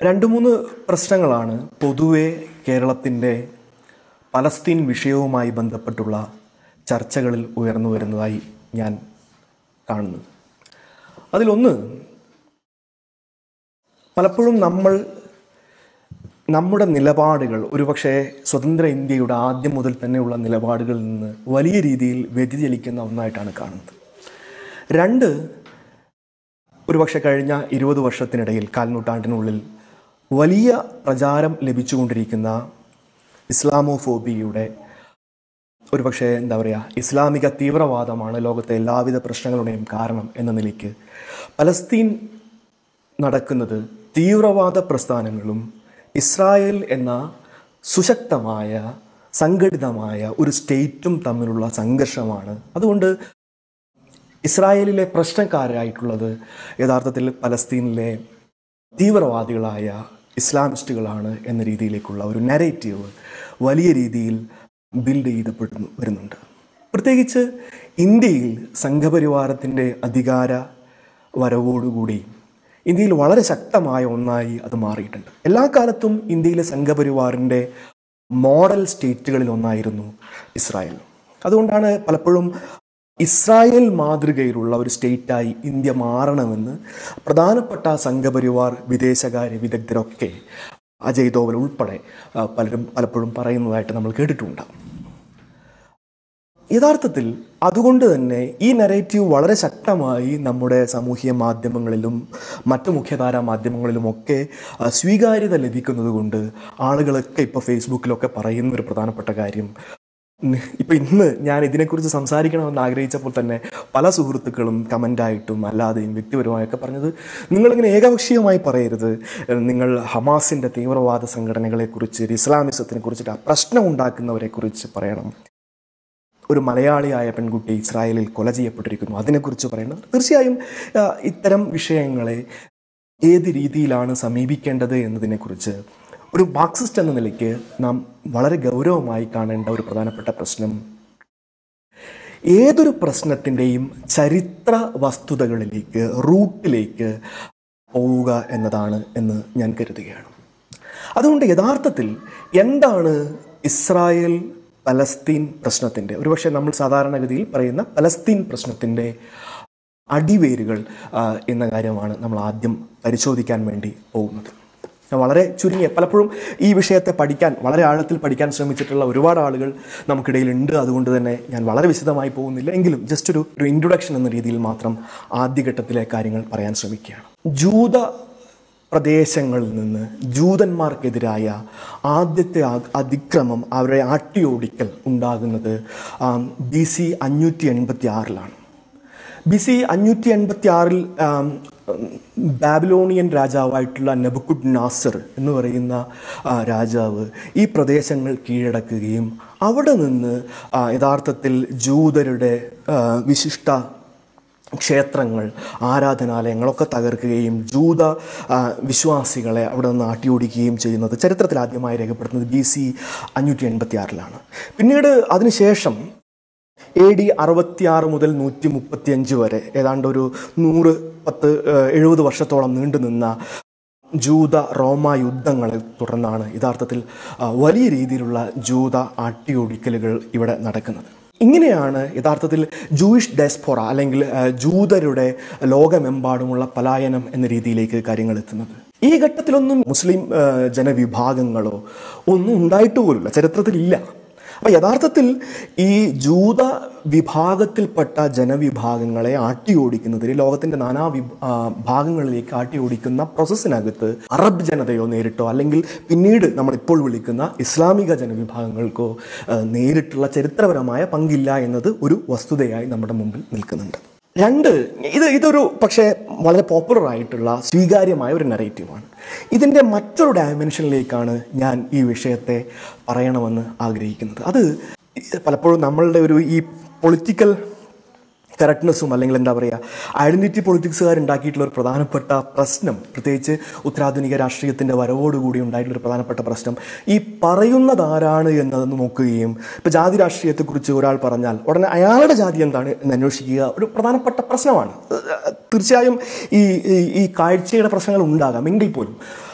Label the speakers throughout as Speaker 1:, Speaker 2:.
Speaker 1: രണ്ട് മൂന്ന് പ്രശ്നങ്ങളാണ് പൊതുവെ കേരളത്തിൻ്റെ പലസ്തീൻ വിഷയവുമായി ബന്ധപ്പെട്ടുള്ള ചർച്ചകളിൽ ഉയർന്നു വരുന്നതായി ഞാൻ കാണുന്നത് അതിലൊന്ന് പലപ്പോഴും നമ്മൾ നമ്മുടെ നിലപാടുകൾ ഒരുപക്ഷെ സ്വതന്ത്ര ഇന്ത്യയുടെ ആദ്യം മുതൽ തന്നെയുള്ള നിലപാടുകളിൽ നിന്ന് വലിയ രീതിയിൽ വ്യതിചലിക്കുന്ന ഒന്നായിട്ടാണ് കാണുന്നത് രണ്ട് ഒരുപക്ഷെ കഴിഞ്ഞ ഇരുപത് വർഷത്തിനിടയിൽ കാൽനൂറ്റാണ്ടിനുള്ളിൽ വലിയ പ്രചാരം ലഭിച്ചുകൊണ്ടിരിക്കുന്ന ഇസ്ലാമോഫോബിയയുടെ ഒരുപക്ഷെ എന്താ പറയുക ഇസ്ലാമിക തീവ്രവാദമാണ് ലോകത്തെ എല്ലാവിധ പ്രശ്നങ്ങളുടെയും കാരണം എന്ന നിലയ്ക്ക് പലസ്തീൻ നടക്കുന്നത് തീവ്രവാദ പ്രസ്ഥാനങ്ങളും ഇസ്രായേൽ എന്ന സുശക്തമായ സംഘടിതമായ ഒരു സ്റ്റേറ്റും തമ്മിലുള്ള സംഘർഷമാണ് അതുകൊണ്ട് ഇസ്രായേലിലെ പ്രശ്നക്കാരായിട്ടുള്ളത് യഥാർത്ഥത്തിൽ പലസ്തീനിലെ തീവ്രവാദികളായ ഇസ്ലാമിസ്റ്റുകളാണ് എന്ന രീതിയിലേക്കുള്ള ഒരു നെറേറ്റീവ് വലിയ രീതിയിൽ ബിൽഡ് ചെയ്തപ്പെട്ടു വരുന്നുണ്ട് പ്രത്യേകിച്ച് ഇന്ത്യയിൽ സംഘപരിവാരത്തിൻ്റെ അധികാര വരവോടുകൂടി ഇന്ത്യയിൽ വളരെ ശക്തമായ ഒന്നായി അത് മാറിയിട്ടുണ്ട് എല്ലാ കാലത്തും ഇന്ത്യയിലെ സംഘപരിവാറിൻ്റെ മോഡൽ സ്റ്റേറ്റുകളിൽ ഒന്നായിരുന്നു ഇസ്രായേൽ അതുകൊണ്ടാണ് പലപ്പോഴും ഇസ്രായേൽ മാതൃകയിലുള്ള ഒരു സ്റ്റേറ്റായി ഇന്ത്യ മാറണമെന്ന് പ്രധാനപ്പെട്ട സംഘപരിവാർ വിദേശകാര്യ വിദഗ്ധരൊക്കെ അജയ് ദോവൽ ഉൾപ്പെടെ ആ, പലരും പലപ്പോഴും പറയുന്നതായിട്ട് നമ്മൾ കേട്ടിട്ടുണ്ടാകും യഥാർത്ഥത്തിൽ അതുകൊണ്ട് തന്നെ ഈ നരേറ്റീവ് വളരെ ശക്തമായി നമ്മുടെ സാമൂഹിക മാധ്യമങ്ങളിലും മറ്റു മുഖ്യധാരാ മാധ്യമങ്ങളിലുമൊക്കെ ആ, സ്വീകാര്യത ലഭിക്കുന്നത് കൊണ്ട് ആളുകളൊക്കെ ഇപ്പോൾ ഫേസ്ബുക്കിലൊക്കെ പറയുന്ന ഒരു പ്രധാനപ്പെട്ട കാര്യം ഇപ്പം ഇന്ന് ഞാൻ ഇതിനെക്കുറിച്ച് സംസാരിക്കണമെന്ന് ആഗ്രഹിച്ചപ്പോൾ തന്നെ പല സുഹൃത്തുക്കളും കമൻ്റായിട്ടും അല്ലാതെയും വ്യക്തിപരമായൊക്കെ പറഞ്ഞത് നിങ്ങളിങ്ങനെ ഏകപക്ഷീയമായി പറയരുത് നിങ്ങൾ ഹമാസിൻ്റെ തീവ്രവാദ സംഘടനകളെക്കുറിച്ച് ഇസ്ലാമിസത്തിനെ കുറിച്ചിട്ട് ആ പ്രശ്നം ഉണ്ടാക്കുന്നവരെക്കുറിച്ച് പറയണം ഒരു മലയാളിയായ പെൺകുട്ടി ഇസ്രായേലിൽ കൊല ചെയ്യപ്പെട്ടിരിക്കുന്നു അതിനെക്കുറിച്ച് പറയുന്നത് തീർച്ചയായും ആ, ഇത്തരം വിഷയങ്ങളെ ഏത് രീതിയിലാണ് സമീപിക്കേണ്ടത് എന്നതിനെക്കുറിച്ച് ഒരു മാർക്സിസ്റ്റ് എന്ന നിലയ്ക്ക് നാം വളരെ ഗൗരവമായി കാണേണ്ട ഒരു പ്രധാനപ്പെട്ട പ്രശ്നം ഏതൊരു പ്രശ്നത്തിൻ്റെയും ചരിത്ര വസ്തുതകളിലേക്ക് റൂട്ടിലേക്ക് പോവുക എന്നതാണ് എന്ന് ഞാൻ കരുതുകയാണ് അതുകൊണ്ട് യഥാർത്ഥത്തിൽ എന്താണ് ഇസ്രായേൽ പലസ്തീൻ പ്രശ്നത്തിൻ്റെ ഒരുപക്ഷെ നമ്മൾ സാധാരണഗതിയിൽ പറയുന്ന പലസ്തീൻ പ്രശ്നത്തിൻ്റെ അടിവേരുകൾ ആ, എന്ന കാര്യമാണ് നമ്മൾ ആദ്യം പരിശോധിക്കാൻ വേണ്ടി പോകുന്നത് ഞാൻ വളരെ ചുരുങ്ങിയ പലപ്പോഴും ഈ വിഷയത്തെ പഠിക്കാൻ വളരെ ആഴത്തിൽ പഠിക്കാൻ ശ്രമിച്ചിട്ടുള്ള ഒരുപാട് ആളുകൾ നമുക്കിടയിലുണ്ട് അതുകൊണ്ട് തന്നെ ഞാൻ വളരെ വിശദമായി പോകുന്നില്ല എങ്കിലും ജസ്റ്റ് ഒരു ഒരു ഇൻട്രൊഡക്ഷൻ എന്ന രീതിയിൽ മാത്രം ആദ്യഘട്ടത്തിലെ കാര്യങ്ങൾ പറയാൻ ശ്രമിക്കുകയാണ് ജൂത പ്രദേശങ്ങളിൽ നിന്ന് ജൂതന്മാർക്കെതിരായ ആദ്യത്തെ ആ- അതിക്രമം അവരെ ആട്ടിയോടിക്കൽ ഉണ്ടാകുന്നത് ബി സി അഞ്ഞൂറ്റി എൺപത്തി ആറിലാണ് ബി സി അഞ്ഞൂറ്റി എൺപത്തി ആറിൽ ബാബിലോണിയൻ രാജാവായിട്ടുള്ള നബുക്കുഡ് നാസർ എന്ന് പറയുന്ന ആ, രാജാവ് ഈ പ്രദേശങ്ങൾ കീഴടക്കുകയും അവിടെ നിന്ന് ആ, യഥാർത്ഥത്തിൽ ജൂതരുടെ ആ, വിശിഷ്ട ക്ഷേത്രങ്ങൾ ആരാധനാലയങ്ങളൊക്കെ തകർക്കുകയും ജൂത ആ, വിശ്വാസികളെ അവിടെ നിന്ന് ആട്ടിയോടിക്കുകയും ചെയ്യുന്നത് ചരിത്രത്തിൽ ആദ്യമായി രേഖപ്പെടുത്തുന്നത് ബി സി അഞ്ഞൂറ്റി എൺപത്തി ആറിലാണ് പിന്നീട് അതിനുശേഷം എ ഡി അറുപത്തിയാറ് മുതൽ നൂറ്റി മുപ്പത്തി അഞ്ച് വരെ ഏതാണ്ട് ഒരു നൂറ് പത്ത് ഏഹ്, എഴുപത് വർഷത്തോളം നീണ്ടുനിന്ന ജൂത റോമ യുദ്ധങ്ങളെ തുടർന്നാണ് യഥാർത്ഥത്തിൽ ആ, വലിയ രീതിയിലുള്ള ജൂത ആട്ടിയൊടിക്കലുകൾ ഇവിടെ നടക്കുന്നത് ഇങ്ങനെയാണ് യഥാർത്ഥത്തിൽ ജൂയിഷ് ഡെസ്പോറ അല്ലെങ്കിൽ ആ, ജൂതരുടെ ലോകമെമ്പാടുമുള്ള പലായനം എന്ന രീതിയിലേക്ക് കാര്യങ്ങൾ എത്തുന്നത് ഈ ഘട്ടത്തിലൊന്നും മുസ്ലിം ആ, ജനവിഭാഗങ്ങളോ ഒന്നും ഉണ്ടായിട്ട് പോലുമില്ല ചരിത്രത്തിലില്ല അപ്പൊ യഥാർത്ഥത്തിൽ ഈ ജൂത വിഭാഗത്തിൽപ്പെട്ട ജനവിഭാഗങ്ങളെ ആട്ടിയോടിക്കുന്നതിന് ലോകത്തിന്റെ നാനാ വിഭ ആ, ഭാഗങ്ങളിലേക്ക് ആട്ടിയോടിക്കുന്ന പ്രോസസ്സിനകത്ത് അറബ് ജനതയോ നേരിട്ടോ അല്ലെങ്കിൽ പിന്നീട് നമ്മൾ ഇപ്പോൾ വിളിക്കുന്ന ഇസ്ലാമിക ജനവിഭാഗങ്ങൾക്കോ ആ, നേരിട്ടുള്ള ചരിത്രപരമായ പങ്കില്ല എന്നത് ഒരു വസ്തുതയായി നമ്മുടെ മുമ്പിൽ നിൽക്കുന്നുണ്ട് രണ്ട് ഇത് ഇതൊരു പക്ഷേ വളരെ പോപ്പുലർ ആയിട്ടുള്ള സ്വീകാര്യമായ ഒരു നറേറ്റീവാണ് ഇതിൻ്റെ മറ്റൊരു ഡയമെൻഷനിലേക്കാണ് ഞാൻ ഈ വിഷയത്തെ പറയണമെന്ന് ആഗ്രഹിക്കുന്നത് അത് പലപ്പോഴും നമ്മളുടെ ഒരു ഈ പൊളിറ്റിക്കൽ കറക്റ്റ്നെസ്സും അല്ലെങ്കിൽ എന്താ പറയുക ഐഡൻറ്റിറ്റി പൊളിറ്റിക്സുകാർ ഉണ്ടാക്കിയിട്ടുള്ള ഒരു പ്രധാനപ്പെട്ട പ്രശ്നം പ്രത്യേകിച്ച് ഉത്തരാധുനിക രാഷ്ട്രീയത്തിൻ്റെ വരവോടുകൂടി ഉണ്ടായിട്ടുള്ള ഒരു പ്രധാനപ്പെട്ട പ്രശ്നം ഈ പറയുന്നത് ആരാണ് എന്നതെന്ന് നോക്കുകയും ഇപ്പോൾ ജാതി രാഷ്ട്രീയത്തെക്കുറിച്ച് ഒരാൾ പറഞ്ഞാൽ ഉടനെ അയാളുടെ ജാതി എന്താണ് എന്ന് അന്വേഷിക്കുക ഒരു പ്രധാനപ്പെട്ട പ്രശ്നമാണ് തീർച്ചയായും ഈ ഈ- ഈ കാഴ്ചയുടെ പ്രശ്നങ്ങൾ ഉണ്ടാകാം എങ്കിൽ പോലും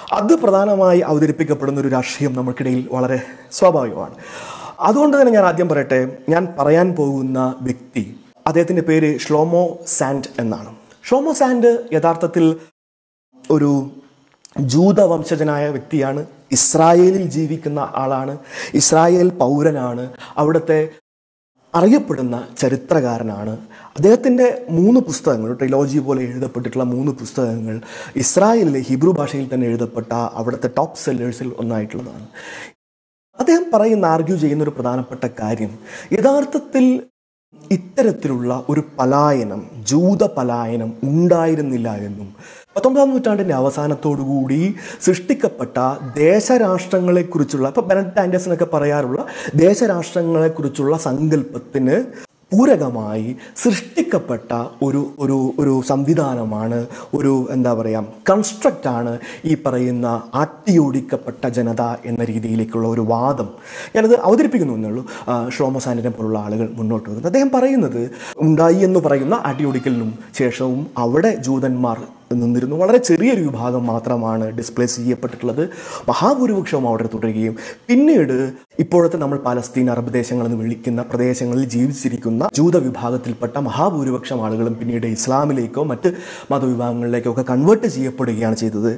Speaker 1: അത് പ്രധാനമായി അവതരിപ്പിക്കപ്പെടുന്ന ഒരു രാഷ്ട്രീയം നമുക്കിടയിൽ വളരെ സ്വാഭാവികമാണ് അതുകൊണ്ട് തന്നെ ഞാൻ ആദ്യം പറയട്ടെ ഞാൻ പറയാൻ പോകുന്ന വ്യക്തി അദ്ദേഹത്തിൻ്റെ പേര് ഷ്ലോമോ സാൻഡ് എന്നാണ് ഷ്ലോമോ സാൻഡ് യഥാർത്ഥത്തിൽ ഒരു ജൂത വംശജനായ വ്യക്തിയാണ് ഇസ്രായേലിൽ ജീവിക്കുന്ന ആളാണ് ഇസ്രായേൽ പൗരനാണ് അവിടുത്തെ അറിയപ്പെടുന്ന ചരിത്രകാരനാണ് അദ്ദേഹത്തിൻ്റെ മൂന്ന് പുസ്തകങ്ങൾ ട്രിലോജി പോലെ എഴുതപ്പെട്ടിട്ടുള്ള മൂന്ന് പുസ്തകങ്ങൾ ഇസ്രായേലിലെ ഹിബ്രു ഭാഷയിൽ തന്നെ എഴുതപ്പെട്ട അവിടുത്തെ ടോപ്പ് സെല്ലേഴ്സിൽ ഒന്നായിട്ടുള്ളതാണ് അദ്ദേഹം പറയുന്ന ആർഗ്യൂ ചെയ്യുന്ന ഒരു പ്രധാനപ്പെട്ട കാര്യം യഥാർത്ഥത്തിൽ ഇത്തരത്തിലുള്ള ഒരു പലായനം ജൂത പലായനം ഉണ്ടായിരുന്നില്ല എന്നും പത്തൊമ്പതാം നൂറ്റാണ്ടിൻ്റെ അവസാനത്തോടുകൂടി സൃഷ്ടിക്കപ്പെട്ട ദേശരാഷ്ട്രങ്ങളെക്കുറിച്ചുള്ള ഇപ്പോൾ ബെനറ്റ് ആൻഡേഴ്സൺ ഒക്കെ പറയാറുള്ള ദേശരാഷ്ട്രങ്ങളെക്കുറിച്ചുള്ള സങ്കല്പത്തിന് പൂരകമായി സൃഷ്ടിക്കപ്പെട്ട ഒരു ഒരു ഒരു സംവിധാനമാണ് ഒരു എന്താ പറയുക കൺസ്ട്രക്റ്റാണ് ഈ പറയുന്ന ആട്ടിയോടിക്കപ്പെട്ട ജനത എന്ന രീതിയിലേക്കുള്ള ഒരു വാദം ഞാനത് അവതരിപ്പിക്കുന്നു എന്നുള്ളൂ ആ, ഷ്ലോമോ സാൻഡിനെ പോലുള്ള ആളുകൾ മുന്നോട്ട് വെക്കുന്നത് അദ്ദേഹം പറയുന്നത് ഉണ്ടായി എന്ന് പറയുന്ന ആട്ടിയോടിക്കലിനും ശേഷവും അവിടെ ജൂതന്മാർ നിന്നിരുന്നു വളരെ ചെറിയൊരു വിഭാഗം മാത്രമാണ് ഡിസ്പ്ലേസ് ചെയ്യപ്പെട്ടിട്ടുള്ളത് മഹാഭൂരിപക്ഷവും അവിടെ തുടരുകയും പിന്നീട് ഇപ്പോഴത്തെ നമ്മൾ പാലസ്തീൻ അറബ് ദേശങ്ങൾ എന്ന് വിളിക്കുന്ന പ്രദേശങ്ങളിൽ ജീവിച്ചിരിക്കുന്ന ജൂത വിഭാഗത്തിൽപ്പെട്ട മഹാഭൂരിപക്ഷം ആളുകളും പിന്നീട് ഇസ്ലാമിലേക്കോ മറ്റ് മതവിഭാഗങ്ങളിലേക്കോ ഒക്കെ കൺവേർട്ട് ചെയ്യപ്പെടുകയാണ് ചെയ്തത്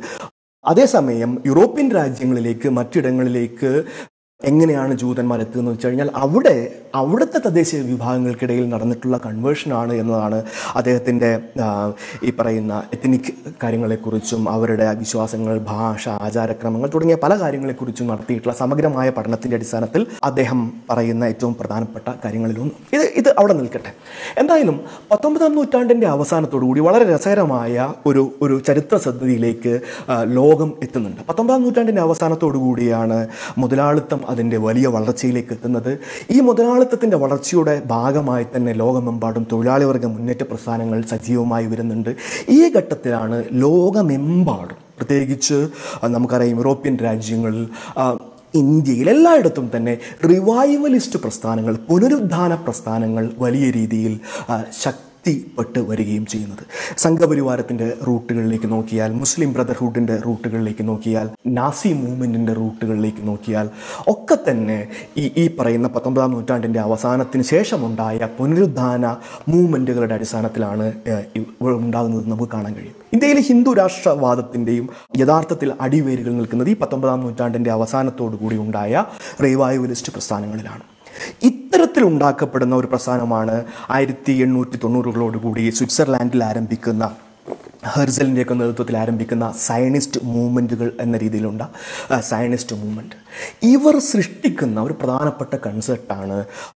Speaker 1: അതേസമയം യൂറോപ്യൻ രാജ്യങ്ങളിലേക്ക് മറ്റിടങ്ങളിലേക്ക് എങ്ങനെയാണ് ജൂതന്മാർ എത്തുന്നത് വെച്ച് കഴിഞ്ഞാൽ അവിടെ അവിടുത്തെ തദ്ദേശീയ വിഭാഗങ്ങൾക്കിടയിൽ നടന്നിട്ടുള്ള കൺവേർഷനാണ് എന്നതാണ് അദ്ദേഹത്തിൻ്റെ ആ, ഈ പറയുന്ന എത്തനിക് കാര്യങ്ങളെക്കുറിച്ചും അവരുടെ വിശ്വാസങ്ങൾ ഭാഷ ആചാരക്രമങ്ങൾ തുടങ്ങിയ പല കാര്യങ്ങളെക്കുറിച്ചും നടത്തിയിട്ടുള്ള സമഗ്രമായ പഠനത്തിൻ്റെ അടിസ്ഥാനത്തിൽ അദ്ദേഹം പറയുന്ന ഏറ്റവും പ്രധാനപ്പെട്ട കാര്യങ്ങളിലൊന്നും ഇത് ഇത് അവിടെ നിൽക്കട്ടെ എന്തായാലും പത്തൊമ്പതാം നൂറ്റാണ്ടിൻ്റെ അവസാനത്തോടുകൂടി വളരെ രസകരമായ ഒരു ഒരു ചരിത്ര ശ്രദ്ധയിലേക്ക് ആ, ലോകം എത്തുന്നുണ്ട് പത്തൊമ്പതാം നൂറ്റാണ്ടിൻ്റെ അവസാനത്തോടു കൂടിയാണ് മുതലാളിത്തം അതിൻ്റെ വലിയ വളർച്ചയിലേക്ക് എത്തുന്നത് ഈ മുതലാളിത്തത്തിൻ്റെ വളർച്ചയുടെ ഭാഗമായി തന്നെ ലോകമെമ്പാടും തൊഴിലാളി വർഗ മുന്നേറ്റ പ്രസ്ഥാനങ്ങൾ സജീവമായി വരുന്നുണ്ട് ഈ ഘട്ടത്തിലാണ് ലോകമെമ്പാടും പ്രത്യേകിച്ച് ആ, നമുക്കറിയാം യൂറോപ്യൻ രാജ്യങ്ങളിൽ ആ, ഇന്ത്യയിൽ എല്ലായിടത്തും തന്നെ റിവൈവലിസ്റ്റ് പ്രസ്ഥാനങ്ങൾ പുനരുദ്ധാന പ്രസ്ഥാനങ്ങൾ വലിയ രീതിയിൽ ആ, ശക്തിപ്പെട്ട് വരികയും ചെയ്യുന്നത് സംഘപരിവാരത്തിൻ്റെ റൂട്ടുകളിലേക്ക് നോക്കിയാൽ മുസ്ലിം ബ്രദർഹുഡിൻ്റെ റൂട്ടുകളിലേക്ക് നോക്കിയാൽ നാസി മൂവ്മെൻറ്റിൻ്റെ റൂട്ടുകളിലേക്ക് നോക്കിയാൽ ഒക്കെ തന്നെ ഈ ഈ പറയുന്ന പത്തൊമ്പതാം നൂറ്റാണ്ടിൻ്റെ അവസാനത്തിന് ശേഷമുണ്ടായ പുനരുദ്ധാന മൂവ്മെൻറ്റുകളുടെ അടിസ്ഥാനത്തിലാണ് ഏഹ്, ഇവ ഉണ്ടാകുന്നത് നമുക്ക് കാണാൻ കഴിയും ഇന്ത്യയിലെ ഹിന്ദു രാഷ്ട്രവാദത്തിൻ്റെയും യഥാർത്ഥത്തിൽ അടിവേരുകൾ നിൽക്കുന്നത് ഈ പത്തൊമ്പതാം നൂറ്റാണ്ടിൻ്റെ അവസാനത്തോടു കൂടി ഉണ്ടായ റിവൈവലിസ്റ്റ് പ്രസ്ഥാനങ്ങളിലാണ് ഇത്തരത്തിൽ ഉണ്ടാക്കപ്പെടുന്ന ഒരു പ്രസ്ഥാനമാണ് ആയിരത്തി എണ്ണൂറ്റി തൊണ്ണൂറുകളോടുകൂടി സ്വിറ്റ്സർലാൻഡിൽ ആരംഭിക്കുന്ന ഹെർസലിൻ്റെയൊക്കെ നേതൃത്വത്തിൽ ആരംഭിക്കുന്ന സയനിസ്റ്റ് മൂവ്മെൻറ്റുകൾ എന്ന രീതിയിലുള്ള ആ, സയനിസ്റ്റ് മൂവ്മെൻറ്റ് ഇവർ സൃഷ്ടിക്കുന്ന ഒരു പ്രധാനപ്പെട്ട കൺസെപ്റ്റാണ്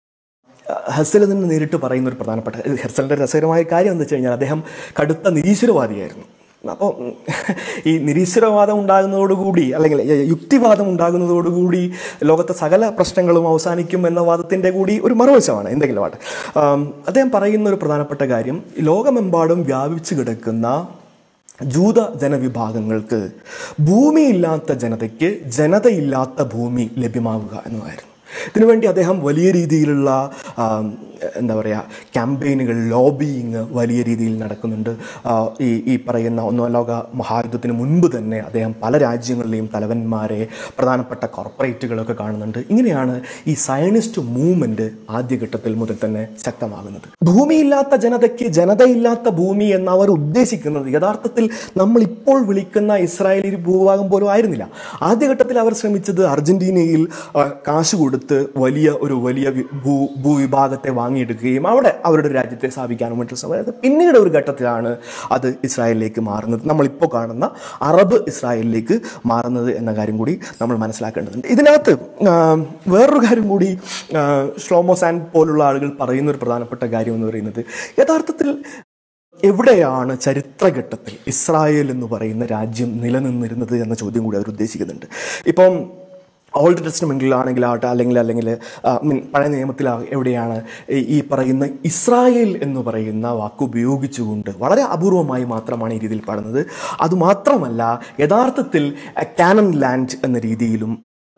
Speaker 1: ഹെർസൽ തന്നെ നേരിട്ട് പറയുന്ന ഒരു പ്രധാനപ്പെട്ട ഹെർസലിൻ്റെ രസകരമായ കാര്യം എന്താ വെച്ച് കഴിഞ്ഞാൽ അദ്ദേഹം കടുത്ത നിരീശ്വരവാദിയായിരുന്നു അപ്പോൾ ഈ നിരീശ്വരവാദം ഉണ്ടാകുന്നതോടുകൂടി അല്ലെങ്കിൽ യുക്തിവാദം ഉണ്ടാകുന്നതോടുകൂടി ലോകത്തെ സകല പ്രശ്നങ്ങളും അവസാനിക്കും എന്ന വാദത്തിൻ്റെ കൂടി ഒരു മറുവശമാണ് എന്തെങ്കിലും ആട്ടെ ആം, അദ്ദേഹം പറയുന്ന ഒരു പ്രധാനപ്പെട്ട കാര്യം ലോകമെമ്പാടും വ്യാപിച്ചു കിടക്കുന്ന ജൂത ജനവിഭാഗങ്ങൾക്ക് ഭൂമിയില്ലാത്ത ജനതയ്ക്ക് ജനതയില്ലാത്ത ഭൂമി ലഭ്യമാവുക എന്നതായിരുന്നു ഇതിനുവേണ്ടി അദ്ദേഹം വലിയ രീതിയിലുള്ള ആം, എന്താ പറയുക ക്യാമ്പയിനുകൾ ലോബിയിങ് വലിയ രീതിയിൽ നടക്കുന്നുണ്ട് ആ, ഈ ഈ പറയുന്ന ഒന്നാം ലോക മഹായുദ്ധത്തിന് മുൻപ് തന്നെ അദ്ദേഹം പല രാജ്യങ്ങളിലെയും തലവന്മാരെ പ്രധാനപ്പെട്ട കോർപ്പറേറ്റുകളൊക്കെ കാണുന്നുണ്ട് ഇങ്ങനെയാണ് ഈ സയനിസ്റ്റ് മൂവ്മെൻറ്റ് ആദ്യഘട്ടത്തിൽ മുതൽ തന്നെ ശക്തമാകുന്നത് ഭൂമിയില്ലാത്ത ജനതയ്ക്ക് ജനതയില്ലാത്ത ഭൂമി എന്ന് അവർ ഉദ്ദേശിക്കുന്നത് യഥാർത്ഥത്തിൽ നമ്മൾ ഇപ്പോൾ വിളിക്കുന്ന ഇസ്രായേലി ഭൂഭാഗം പോലും ആയിരുന്നില്ല ആദ്യഘട്ടത്തിൽ അവർ ശ്രമിച്ചത് അർജന്റീനയിൽ ആ, കാശ് കൊടുത്ത് വലിയ ഒരു വലിയ വി- ഭൂ ഭൂവിഭാഗത്തെ വാങ്ങിയെടുക്കുകയും അവിടെ അവരുടെ രാജ്യത്തെ സ്ഥാപിക്കാനും മറ്റും ശ്രമിച്ചത് പിന്നീട് ഒരു ഘട്ടത്തിലാണ് അത് ഇസ്രായേലിലേക്ക് മാറുന്നത് നമ്മളിപ്പോൾ കാണുന്ന അറബ് ഇസ്രായേലിലേക്ക് മാറുന്നത് എന്ന കാര്യം കൂടി നമ്മൾ മനസ്സിലാക്കേണ്ടതുണ്ട് ഇതിനകത്ത് ആ, വേറൊരു കാര്യം കൂടി ആ, ഷ്ലോമോ സാൻ പോലുള്ള ആളുകൾ പറയുന്ന ഒരു പ്രധാനപ്പെട്ട കാര്യം എന്ന് പറയുന്നത് യഥാർത്ഥത്തിൽ എവിടെയാണ് ചരിത്രഘട്ടത്തിൽ ഇസ്രായേൽ എന്ന് പറയുന്ന രാജ്യം നിലനിന്നിരുന്നത് എന്ന ചോദ്യം കൂടി അവർ ഉദ്ദേശിക്കുന്നുണ്ട് ഇപ്പം ഓൾഡ് ടെസ്റ്റ്മെൻറ്റിലാണെങ്കിലാവട്ടെ അല്ലെങ്കിൽ അല്ലെങ്കിൽ ആ, മീൻ പഴയ നിയമത്തിൽ എവിടെയാണ് ഈ- ഈ പറയുന്ന ഇസ്രായേൽ എന്ന് പറയുന്ന വാക്ക് ഉപയോഗിച്ചുകൊണ്ട് വളരെ അപൂർവമായി മാത്രമാണ് ഈ രീതിയിൽ പാടുന്നത് അതുമാത്രമല്ല യഥാർത്ഥത്തിൽ കാനൻ ലാൻഡ് എന്ന രീതിയിലും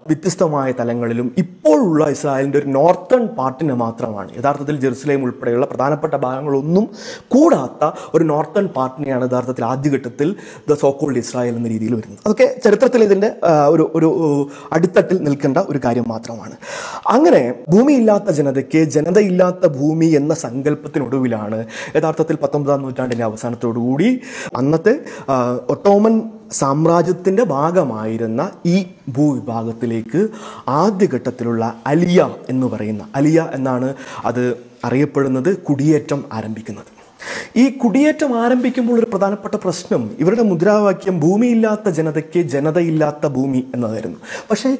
Speaker 1: വ്യത്യസ്തമായ തലങ്ങളിലും ഇപ്പോഴുള്ള ഇസ്രായേലിൻ്റെ ഒരു നോർത്തേൺ പാർട്ടിനെ മാത്രമാണ് യഥാർത്ഥത്തിൽ ജെറുസലേം ഉൾപ്പെടെയുള്ള പ്രധാനപ്പെട്ട ഭാഗങ്ങളൊന്നും കൂടാത്ത ഒരു നോർത്തേൺ പാർട്ടിനെയാണ് യഥാർത്ഥത്തിൽ ആദ്യഘട്ടത്തിൽ ദ സോക്കോൾഡ് ഇസ്രായേൽ എന്ന രീതിയിൽ വരുന്നത് അതൊക്കെ ചരിത്രത്തിൽ ഇതിൻ്റെ ആ, ഒരു ഒരു അടിത്തട്ടിൽ നിൽക്കേണ്ട ഒരു കാര്യം മാത്രമാണ് അങ്ങനെ ഭൂമിയില്ലാത്ത ജനതയ്ക്ക് ജനതയില്ലാത്ത ഭൂമി എന്ന സങ്കല്പത്തിനൊടുവിലാണ് യഥാർത്ഥത്തിൽ പത്തൊമ്പതാം നൂറ്റാണ്ടിൻ്റെ അവസാനത്തോടുകൂടി അന്നത്തെ ആ, ഒട്ടോമൻ സാമ്രാജ്യത്തിൻ്റെ ഭാഗമായിരുന്ന ഈ ഭൂവിഭാഗത്തിലേക്ക് ആദ്യഘട്ടത്തിലുള്ള അലിയ എന്ന് പറയുന്ന അലിയ എന്നാണ് അത് അറിയപ്പെടുന്നത് കുടിയേറ്റം ആരംഭിക്കുന്നത് ഈ കുടിയേറ്റം ആരംഭിക്കുമ്പോൾ ഒരു പ്രധാനപ്പെട്ട പ്രശ്നം ഇവരുടെ മുദ്രാവാക്യം ഭൂമിയില്ലാത്ത ജനതയ്ക്ക് ജനതയില്ലാത്ത ഭൂമി എന്നതായിരുന്നു പക്ഷേ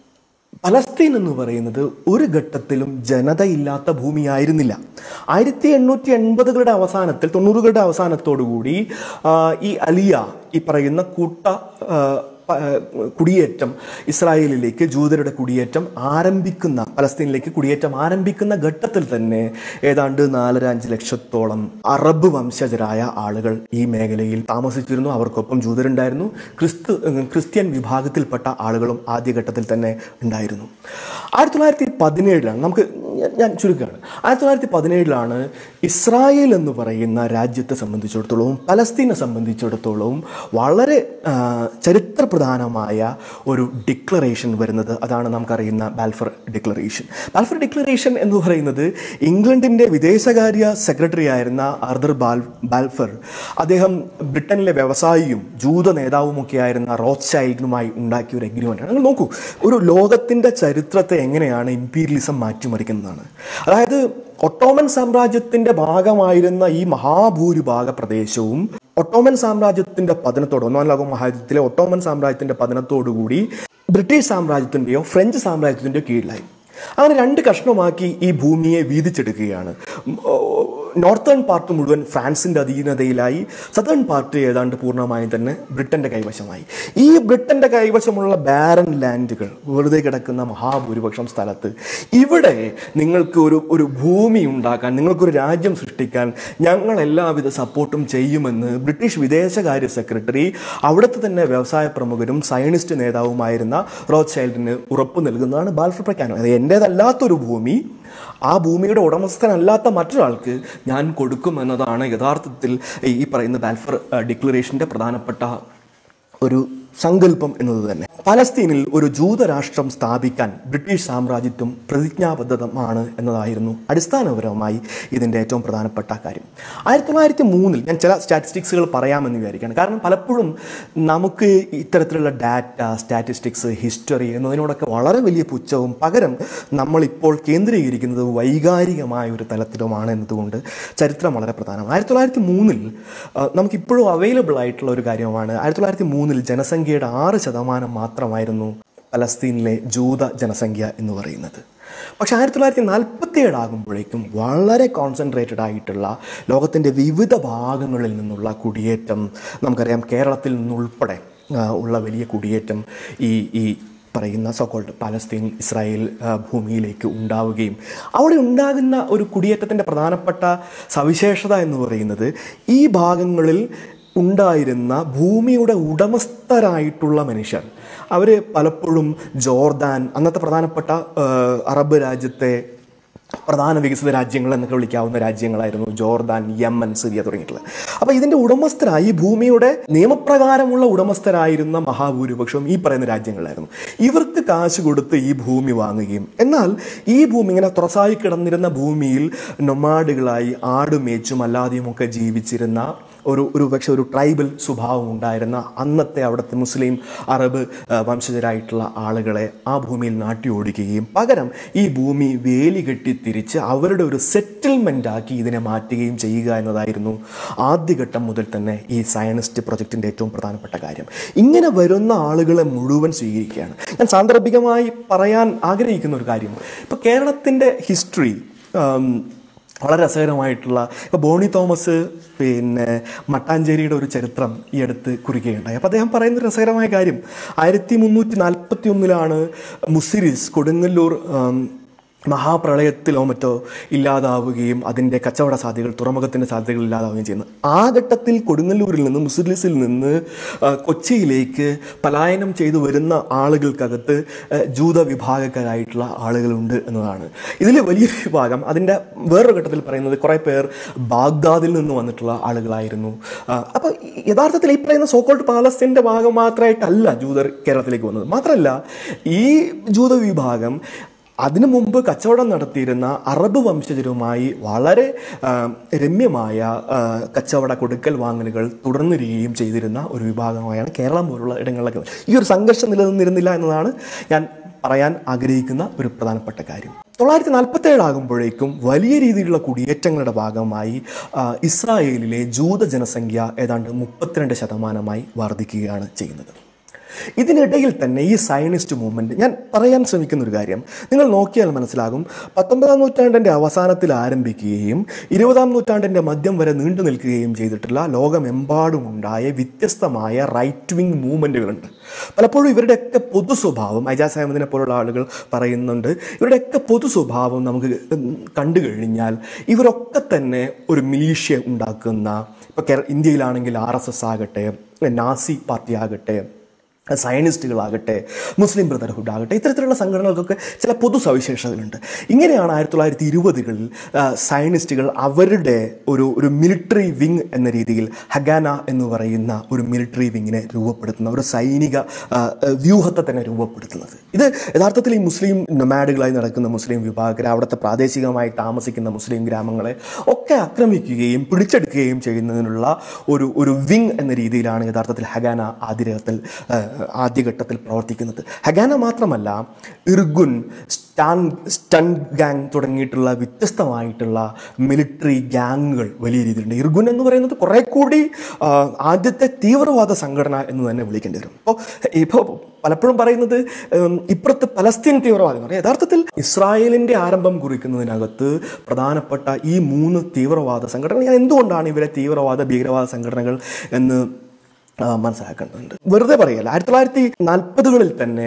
Speaker 1: പലസ്തീൻ എന്ന് പറയുന്നത് ഒരു ഘട്ടത്തിലും ജനതയില്ലാത്ത ഭൂമിയായിരുന്നില്ല ആയിരത്തി എണ്ണൂറ്റി എൺപതുകളുടെ അവസാനത്തിൽ തൊണ്ണൂറുകളുടെ അവസാനത്തോടുകൂടി ആ, ഈ അലിയ ഈ പറയുന്ന കൂട്ട ആ, പ- കുടിയേറ്റം ഇസ്രായേലിലേക്ക് ജൂതരുടെ കുടിയേറ്റം ആരംഭിക്കുന്ന പലസ്തീനിലേക്ക് കുടിയേറ്റം ആരംഭിക്കുന്ന ഘട്ടത്തിൽ തന്നെ ഏതാണ്ട് നാലര അഞ്ച് ലക്ഷത്തോളം അറബ് വംശജരായ ആളുകൾ ഈ മേഖലയിൽ താമസിച്ചിരുന്നു അവർക്കൊപ്പം ജൂതരുണ്ടായിരുന്നു ക്രിസ്തു ക്രിസ്ത്യൻ വിഭാഗത്തിൽപ്പെട്ട ആളുകളും ആദ്യഘട്ടത്തിൽ തന്നെ ഉണ്ടായിരുന്നു ആയിരത്തി തൊള്ളായിരത്തി പതിനേഴിലാണ് നമുക്ക് ഞാൻ- ഞാൻ ചുരുക്കുകയാണ് ആയിരത്തി തൊള്ളായിരത്തി പതിനേഴിലാണ് ഇസ്രായേൽ എന്ന് പറയുന്ന രാജ്യത്തെ സംബന്ധിച്ചിടത്തോളവും പലസ്തീനെ സംബന്ധിച്ചിടത്തോളവും വളരെ ആ, ചരിത്രപ്രധാനമായ ഒരു ഡിക്ലറേഷൻ വരുന്നത് അതാണ് നമുക്കറിയുന്ന ബാൽഫർ ഡിക്ലറേഷൻ ബാൽഫർ ഡിക്ലറേഷൻ എന്ന് പറയുന്നത് ഇംഗ്ലണ്ടിൻ്റെ വിദേശകാര്യ സെക്രട്ടറി ആയിരുന്ന ആർദർ ബാൽ ബാൽഫർ അദ്ദേഹം ബ്രിട്ടനിലെ വ്യവസായിയും ജൂത നേതാവുമൊക്കെ ആയിരുന്ന റോത്ത് ചൈൽഡിനുമായി ഉണ്ടാക്കിയ ഒരു എഗ്രിമെൻ്റ് നിങ്ങൾ നോക്കൂ ഒരു ലോകത്തിൻ്റെ ചരിത്രത്തെ എങ്ങനെയാണ് ഇമ്പീരിയലിസം മാറ്റിമറിക്കുന്നതാണ് അതായത് ഒട്ടോമൻ സാമ്രാജ്യത്തിന്റെ ഭാഗമായിരുന്ന ഈ മഹാഭൂരിഭാഗ പ്രദേശവും ഒട്ടോമൻ സാമ്രാജ്യത്തിന്റെ പതനത്തോട് ഒന്നാം ലോക മഹായുദ്ധത്തിലെ ഒട്ടോമൻ സാമ്രാജ്യത്തിന്റെ പതനത്തോടുകൂടി ബ്രിട്ടീഷ് സാമ്രാജ്യത്തിന്റെയോ ഫ്രഞ്ച് സാമ്രാജ്യത്തിന്റെയോ കീഴിലായി അങ്ങനെ രണ്ട് കഷ്ണമാക്കി ഈ ഭൂമിയെ വീതിച്ചെടുക്കുകയാണ് ഉം, ഓ, നോർത്തേൺ പാർട്ട് മുഴുവൻ ഫ്രാൻസിന്റെ അധീനതയിലായി സദേൺ പാർട്ട് ഏതാണ്ട് പൂർണ്ണമായും തന്നെ ബ്രിട്ടന്റെ കൈവശമായി ഈ ബ്രിട്ടന്റെ കൈവശമുള്ള ബാരൻ ലാൻഡുകൾ വെറുതെ കിടക്കുന്ന മഹാഭൂരിപക്ഷം സ്ഥലത്ത് ഇവിടെ നിങ്ങൾക്ക് ഒരു ഒരു ഭൂമി ഉണ്ടാക്കാൻ നിങ്ങൾക്കൊരു രാജ്യം സൃഷ്ടിക്കാൻ ഞങ്ങൾ എല്ലാവിധ സപ്പോർട്ടും ചെയ്യുമെന്ന് ബ്രിട്ടീഷ് വിദേശകാര്യ സെക്രട്ടറി അവിടുത്തെ തന്നെ വ്യവസായ പ്രമുഖരും സയനിസ്റ്റ് നേതാവുമായിരുന്ന റോത്ത് ചൈൽഡിന് ഉറപ്പ് നൽകുന്നതാണ് ബാൽഫർ പ്രഖ്യാനം അത് എൻ്റേതല്ലാത്തൊരു ഭൂമി ആ ഭൂമിയുടെ ഉടമസ്ഥനല്ലാത്ത മറ്റൊരാൾക്ക് ഞാൻ കൊടുക്കും എന്നതാണ് യഥാർത്ഥത്തിൽ ഈ പറയുന്ന ബാൽഫർ ഡിക്ലറേഷൻ്റെ പ്രധാനപ്പെട്ട ഒരു സങ്കല്പം എന്നത് തന്നെ പലസ്തീനിൽ ഒരു ജൂതരാഷ്ട്രം സ്ഥാപിക്കാൻ ബ്രിട്ടീഷ് സാമ്രാജ്യത്വം പ്രതിജ്ഞാബദ്ധമാണ് എന്നതായിരുന്നു അടിസ്ഥാനപരമായി ഇതിൻ്റെ ഏറ്റവും പ്രധാനപ്പെട്ട കാര്യം ആയിരത്തി തൊള്ളായിരത്തി മൂന്നിൽ ഞാൻ ചില സ്റ്റാറ്റിസ്റ്റിക്സുകൾ പറയാമെന്ന് വിചാരിക്കുകയാണ് കാരണം പലപ്പോഴും നമുക്ക് ഇത്തരത്തിലുള്ള ഡാറ്റ സ്റ്റാറ്റിസ്റ്റിക്സ് ഹിസ്റ്ററി എന്നതിനോടൊക്കെ വളരെ വലിയ പുച്ഛവും പകരം നമ്മളിപ്പോൾ കേന്ദ്രീകരിക്കുന്നത് വൈകാരികമായ ഒരു തലത്തിലുമാണ് എന്നതുകൊണ്ട് ചരിത്രം വളരെ പ്രധാനമാണ് ആയിരത്തി തൊള്ളായിരത്തി മൂന്നിൽ നമുക്കിപ്പോഴും അവൈലബിൾ ആയിട്ടുള്ള ഒരു കാര്യമാണ് ആയിരത്തി തൊള്ളായിരത്തി മൂന്നിൽ ജനസംഖ്യയുടെ ആറ് ശതമാനം മാത്രമായിരുന്നു പലസ്തീനിലെ ജൂത ജനസംഖ്യ എന്ന് പറയുന്നത് പക്ഷേ ആയിരത്തി തൊള്ളായിരത്തി നാൽപ്പത്തി ഏഴാകുമ്പോഴേക്കും വളരെ കോൺസെൻട്രേറ്റഡ് ആയിട്ടുള്ള ലോകത്തിൻ്റെ വിവിധ ഭാഗങ്ങളിൽ നിന്നുള്ള കുടിയേറ്റം നമുക്കറിയാം കേരളത്തിൽ നിന്നുൾപ്പെടെ ആ, ഉള്ള വലിയ കുടിയേറ്റം ഈ ഈ പറയുന്ന സോക്കോൾഡ് പാലസ്തീൻ ഇസ്രായേൽ ആ, ഭൂമിയിലേക്ക് ഉണ്ടാവുകയും അവിടെ ഉണ്ടാകുന്ന ഒരു കുടിയേറ്റത്തിൻ്റെ പ്രധാനപ്പെട്ട സവിശേഷത എന്ന് പറയുന്നത് ഈ ഭാഗങ്ങളിൽ ഉണ്ടായിരുന്ന ഭൂമിയുടെ ഉടമസ്ഥരായിട്ടുള്ള മനുഷ്യർ അവർ പലപ്പോഴും ജോർദാൻ അന്നത്തെ പ്രധാനപ്പെട്ട ആ, അറബ് രാജ്യത്തെ പ്രധാന വികസിത രാജ്യങ്ങൾ എന്നൊക്കെ വിളിക്കാവുന്ന രാജ്യങ്ങളായിരുന്നു ജോർദാൻ യമൻ സിറിയ തുടങ്ങിയിട്ടുള്ളത് അപ്പോൾ ഇതിൻ്റെ ഉടമസ്ഥരായി ഈ ഭൂമിയുടെ നിയമപ്രകാരമുള്ള ഉടമസ്ഥരായിരുന്ന മഹാഭൂരിപക്ഷവും ഈ പറയുന്ന രാജ്യങ്ങളായിരുന്നു ഇവർക്ക് കാശ് കൊടുത്ത് ഈ ഭൂമി വാങ്ങുകയും എന്നാൽ ഈ ഭൂമി ഇങ്ങനെ തുറസായി കിടന്നിരുന്ന ഭൂമിയിൽ നൊമാഡുകളായി ആടുമേച്ചും അല്ലാതെയും ഒക്കെ ജീവിച്ചിരുന്ന ഒരു ഒരു പക്ഷേ ഒരു ട്രൈബൽ സ്വഭാവം ഉണ്ടായിരുന്ന അന്നത്തെ അവിടുത്തെ മുസ്ലിം അറബ് ആ, വംശജരായിട്ടുള്ള ആളുകളെ ആ ഭൂമിയിൽ നാട്ടി ഓടിക്കുകയും പകരം ഈ ഭൂമി വേലി കെട്ടി തിരിച്ച് അവരുടെ ഒരു സെറ്റിൽമെൻ്റ് ആക്കി ഇതിനെ മാറ്റുകയും ചെയ്യുക എന്നതായിരുന്നു ആദ്യഘട്ടം മുതൽ തന്നെ ഈ സയനിസ്റ്റ് പ്രൊജക്റ്റിൻ്റെ ഏറ്റവും പ്രധാനപ്പെട്ട കാര്യം ഇങ്ങനെ വരുന്ന ആളുകളെ മുഴുവൻ സ്വീകരിക്കുകയാണ് ഞാൻ സാന്ദർഭികമായി പറയാൻ ആഗ്രഹിക്കുന്ന ഒരു കാര്യം ഇപ്പോൾ കേരളത്തിൻ്റെ ഹിസ്റ്ററി വളരെ രസകരമായിട്ടുള്ള ഇപ്പോൾ ബോണി തോമസ് പിന്നെ മട്ടാഞ്ചേരിയുടെ ഒരു ചരിത്രം ഈ അടുത്ത് കുറിക്കുകയുണ്ടായി അപ്പോൾ അദ്ദേഹം പറയുന്ന ഒരു രസകരമായ കാര്യം ആയിരത്തി മുന്നൂറ്റി നാൽപ്പത്തി ഒന്നിലാണ് മുസിരിസ് കൊടുങ്ങല്ലൂർ ആം, മഹാപ്രളയത്തിലോ മറ്റോ ഇല്ലാതാവുകയും അതിൻ്റെ കച്ചവട സാധ്യതകൾ തുറമുഖത്തിൻ്റെ സാധ്യതകൾ ഇല്ലാതാവുകയും ചെയ്യുന്നു ആ ഘട്ടത്തിൽ കൊടുങ്ങല്ലൂരിൽ നിന്ന് മുസ്ലിസിൽ നിന്ന് ആ, കൊച്ചിയിലേക്ക് പലായനം ചെയ്തു വരുന്ന ആളുകൾക്കകത്ത് ആ, ജൂത വിഭാഗക്കാരായിട്ടുള്ള ആളുകളുണ്ട് എന്നതാണ് ഇതിൽ വലിയൊരു വിഭാഗം അതിൻ്റെ വേറൊരു ഘട്ടത്തിൽ പറയുന്നത് കുറേ പേർ ബാഗ്ദാദിൽ നിന്ന് വന്നിട്ടുള്ള ആളുകളായിരുന്നു അപ്പോൾ യഥാർത്ഥത്തിൽ ഈ പറയുന്ന സോക്കോൾഡ് പാലസ്തീൻ്റെ ഭാഗം മാത്രമായിട്ടല്ല ജൂതർ കേരളത്തിലേക്ക് വന്നത് മാത്രമല്ല ഈ ജൂത വിഭാഗം അതിനു മുമ്പ് കച്ചവടം നടത്തിയിരുന്ന അറബ് വംശജരുമായി വളരെ ആ, രമ്യമായ ആ, കച്ചവട കൊടുക്കൽ വാങ്ങലുകൾ തുടർന്നിരിക്കുകയും ചെയ്തിരുന്ന ഒരു വിഭാഗമായാണ് കേരളം പോലുള്ള ഇടങ്ങളിലൊക്കെ ഈ ഒരു സംഘർഷം നിലനിന്നിരുന്നില്ല എന്നതാണ് ഞാൻ പറയാൻ ആഗ്രഹിക്കുന്ന ഒരു പ്രധാനപ്പെട്ട കാര്യം തൊള്ളായിരത്തി നാൽപ്പത്തി ഏഴാകുമ്പോഴേക്കും വലിയ രീതിയിലുള്ള കുടിയേറ്റങ്ങളുടെ ഭാഗമായി ആ, ഇസ്രായേലിലെ ജൂത ജനസംഖ്യ ഏതാണ്ട് മുപ്പത്തിരണ്ട് ശതമാനമായി വർദ്ധിക്കുകയാണ് ചെയ്യുന്നത് ഇതിനിടയിൽ തന്നെ ഈ സയനിസ്റ്റ് മൂവ്മെൻറ്റ് ഞാൻ പറയാൻ ശ്രമിക്കുന്ന ഒരു കാര്യം നിങ്ങൾ നോക്കിയാൽ മനസ്സിലാകും പത്തൊമ്പതാം നൂറ്റാണ്ടിൻ്റെ അവസാനത്തിൽ ആരംഭിക്കുകയും ഇരുപതാം നൂറ്റാണ്ടിൻ്റെ മധ്യം വരെ നീണ്ടു നിൽക്കുകയും ചെയ്തിട്ടുള്ള ലോകമെമ്പാടുമുണ്ടായ വ്യത്യസ്തമായ റൈറ്റ് വിങ് മൂവ്മെൻറ്റുകളുണ്ട് പലപ്പോഴും ഇവരുടെയൊക്കെ പൊതു സ്വഭാവം അജാസ് അഹമ്മദിനെ പോലുള്ള ആളുകൾ പറയുന്നുണ്ട് ഇവരുടെയൊക്കെ പൊതു സ്വഭാവം നമുക്ക് കണ്ടു കഴിഞ്ഞാൽ ഇവരൊക്കെ തന്നെ ഒരു മിലീഷ്യ ഉണ്ടാക്കുന്ന ഇപ്പോൾ കേര ഇന്ത്യയിലാണെങ്കിൽ ആർ എസ് എസ് ആകട്ടെ നാസി പാർട്ടി ആകട്ടെ സയനിസ്റ്റുകളാകട്ടെ മുസ്ലിം ബ്രദർഹുഡ് ആകട്ടെ ഇത്തരത്തിലുള്ള സംഘടനകൾക്കൊക്കെ ചില പൊതു സവിശേഷതകളുണ്ട് ഇങ്ങനെയാണ് ആയിരത്തി തൊള്ളായിരത്തി ഇരുപതുകളിൽ സയനിസ്റ്റുകൾ അവരുടെ ഒരു ഒരു മിലിറ്ററി വിങ് എന്ന രീതിയിൽ ഹഗാന എന്ന് പറയുന്ന ഒരു മിലിറ്ററി വിങ്ങിനെ രൂപപ്പെടുത്തുന്ന ഒരു സൈനിക ആ, വ്യൂഹത്തെ തന്നെ രൂപപ്പെടുത്തുന്നത് ഇത് യഥാർത്ഥത്തിൽ ഈ മുസ്ലിം നൊമാഡുകളായി നടക്കുന്ന മുസ്ലിം വിഭാഗക്കാരെ അവിടുത്തെ പ്രാദേശികമായി താമസിക്കുന്ന മുസ്ലിം ഗ്രാമങ്ങളെ ഒക്കെ ആക്രമിക്കുകയും പിടിച്ചെടുക്കുകയും ചെയ്യുന്നതിനുള്ള ഒരു ഒരു വിങ് എന്ന രീതിയിലാണ് യഥാർത്ഥത്തിൽ ഹഗാന ആദ്യഘട്ടത്തിൽ ആ, ആദ്യഘട്ടത്തിൽ പ്രവർത്തിക്കുന്നത് ഹഗാന മാത്രമല്ല ഇർഗുൻ സ്റ്റാൻ സ്റ്റൺ ഗാങ് തുടങ്ങിയിട്ടുള്ള വ്യത്യസ്തമായിട്ടുള്ള മിലിറ്ററി ഗ്യാങ്ങുകൾ വലിയ രീതിയിലുണ്ട് ഇർഗുൻ എന്ന് പറയുന്നത് കുറെ കൂടി ആ, ആദ്യത്തെ തീവ്രവാദ സംഘടന എന്ന് തന്നെ വിളിക്കേണ്ടി വരും അപ്പോൾ ഇപ്പോൾ പലപ്പോഴും പറയുന്നത് ഉം, ഇപ്പുറത്ത് പലസ്തീൻ തീവ്രവാദം പറയും യഥാർത്ഥത്തിൽ ഇസ്രായേലിന്റെ ആരംഭം കുറിക്കുന്നതിനകത്ത് പ്രധാനപ്പെട്ട ഈ മൂന്ന് തീവ്രവാദ സംഘടനകൾ ഞാൻ എന്തുകൊണ്ടാണ് ഇവരെ തീവ്രവാദ ഭീകരവാദ സംഘടനകൾ എന്ന് ആ, മനസ്സിലാക്കേണ്ടതുണ്ട് വെറുതെ പറയല്ല ആയിരത്തി തൊള്ളായിരത്തി നാൽപ്പതുകളിൽ തന്നെ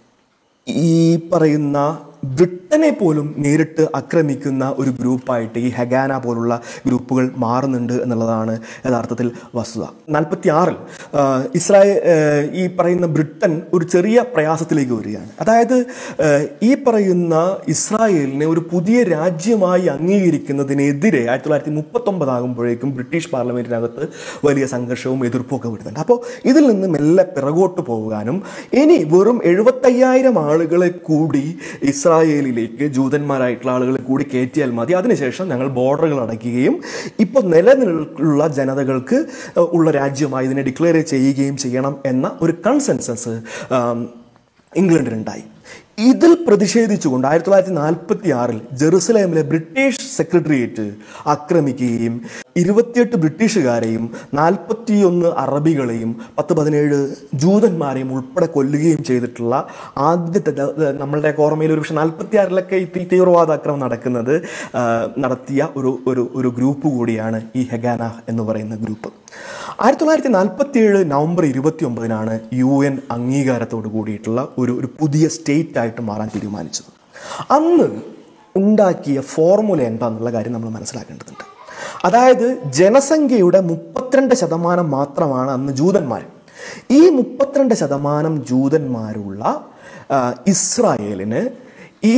Speaker 1: ഈ പറയുന്ന ബ്രിട്ടനെ പോലും നേരിട്ട് ആക്രമിക്കുന്ന ഒരു ഗ്രൂപ്പായിട്ട് ഈ ഹഗാന പോലുള്ള ഗ്രൂപ്പുകൾ മാറുന്നുണ്ട് എന്നുള്ളതാണ് യഥാർത്ഥത്തിൽ വസ്തുത നാൽപ്പത്തി ആറിൽ ഇസ്രായേൽ ഈ പറയുന്ന ബ്രിട്ടൻ ഒരു ചെറിയ പ്രയാസത്തിലേക്ക് വരികയാണ് അതായത് ആ, ഈ പറയുന്ന ഇസ്രായേലിനെ ഒരു പുതിയ രാജ്യമായി അംഗീകരിക്കുന്നതിനെതിരെ ആയിരത്തി തൊള്ളായിരത്തി മുപ്പത്തൊമ്പതാകുമ്പോഴേക്കും ബ്രിട്ടീഷ് പാർലമെന്റിനകത്ത് വലിയ സംഘർഷവും എതിർപ്പും ഒക്കെ വരുന്നുണ്ട് അപ്പോൾ ഇതിൽ നിന്ന് മെല്ലെ പിറകോട്ട് പോകാനും ഇനി വെറും എഴുപത്തയ്യായിരം ആളുകളെ കൂടി ഇസ്രായേലിലേക്ക് ജൂതന്മാരായിട്ടുള്ള ആളുകളെ കൂടി കയറ്റിയാൽ മതി അതിനുശേഷം ഞങ്ങൾ ബോർഡറുകൾ അടയ്ക്കുകയും ഇപ്പോൾ നിലനിലുള്ള ജനതകൾക്ക് ഏഹ്, ഉള്ള രാജ്യമായി ഇതിനെ ഡിക്ലെയർ ചെയ്യുകയും ചെയ്യണം എന്ന ഒരു കൺസെൻസസ് ഇംഗ്ലണ്ടിനുണ്ടായി ഇതിൽ പ്രതിഷേധിച്ചുകൊണ്ട് ആയിരത്തി തൊള്ളായിരത്തി നാൽപ്പത്തി ആറിൽ ജെറുസലേമിലെ ബ്രിട്ടീഷ് സെക്രട്ടേറിയറ്റ് ആക്രമിക്കുകയും ഇരുപത്തിയെട്ട് ബ്രിട്ടീഷുകാരെയും നാൽപ്പത്തിയൊന്ന് അറബികളെയും പത്ത് പതിനേഴ് ജൂതന്മാരെയും ഉൾപ്പെടെ കൊല്ലുകയും ചെയ്തിട്ടുള്ള ആദ്യത്തെ ദ- ദ- നമ്മളുടെ ഓർമ്മയിൽ ഒരു പക്ഷേ നാൽപ്പത്തി ആറിലൊക്കെ ഈ തീ- തീവ്രവാദ ആക്രമണം നടക്കുന്നത് ആ, നടത്തിയ ഒരു ഒരു ഒരു ഗ്രൂപ്പ് കൂടിയാണ് ഈ ഹെഗാന എന്ന് പറയുന്ന ഗ്രൂപ്പ് ആയിരത്തി തൊള്ളായിരത്തി നാൽപ്പത്തി ഏഴ് നവംബർ ഇരുപത്തി ഒമ്പതിനാണ് യു എൻ അംഗീകാരത്തോട് കൂടിയിട്ടുള്ള ഒരു ഒരു പുതിയ സ്റ്റേറ്റ് ആയിട്ട് മാറാൻ തീരുമാനിച്ചത് അന്ന് ഉണ്ടാക്കിയ ഫോർമുല എന്താണെന്നുള്ള കാര്യം നമ്മൾ മനസ്സിലാക്കേണ്ടതുണ്ട് അതായത് ജനസംഖ്യയുടെ മുപ്പത്തിരണ്ട് ശതമാനം മാത്രമാണ് അന്ന് ജൂതന്മാർ ഈ മുപ്പത്തിരണ്ട് ശതമാനം ജൂതന്മാരുള്ള ആ, ഇസ്രായേലിന് ഈ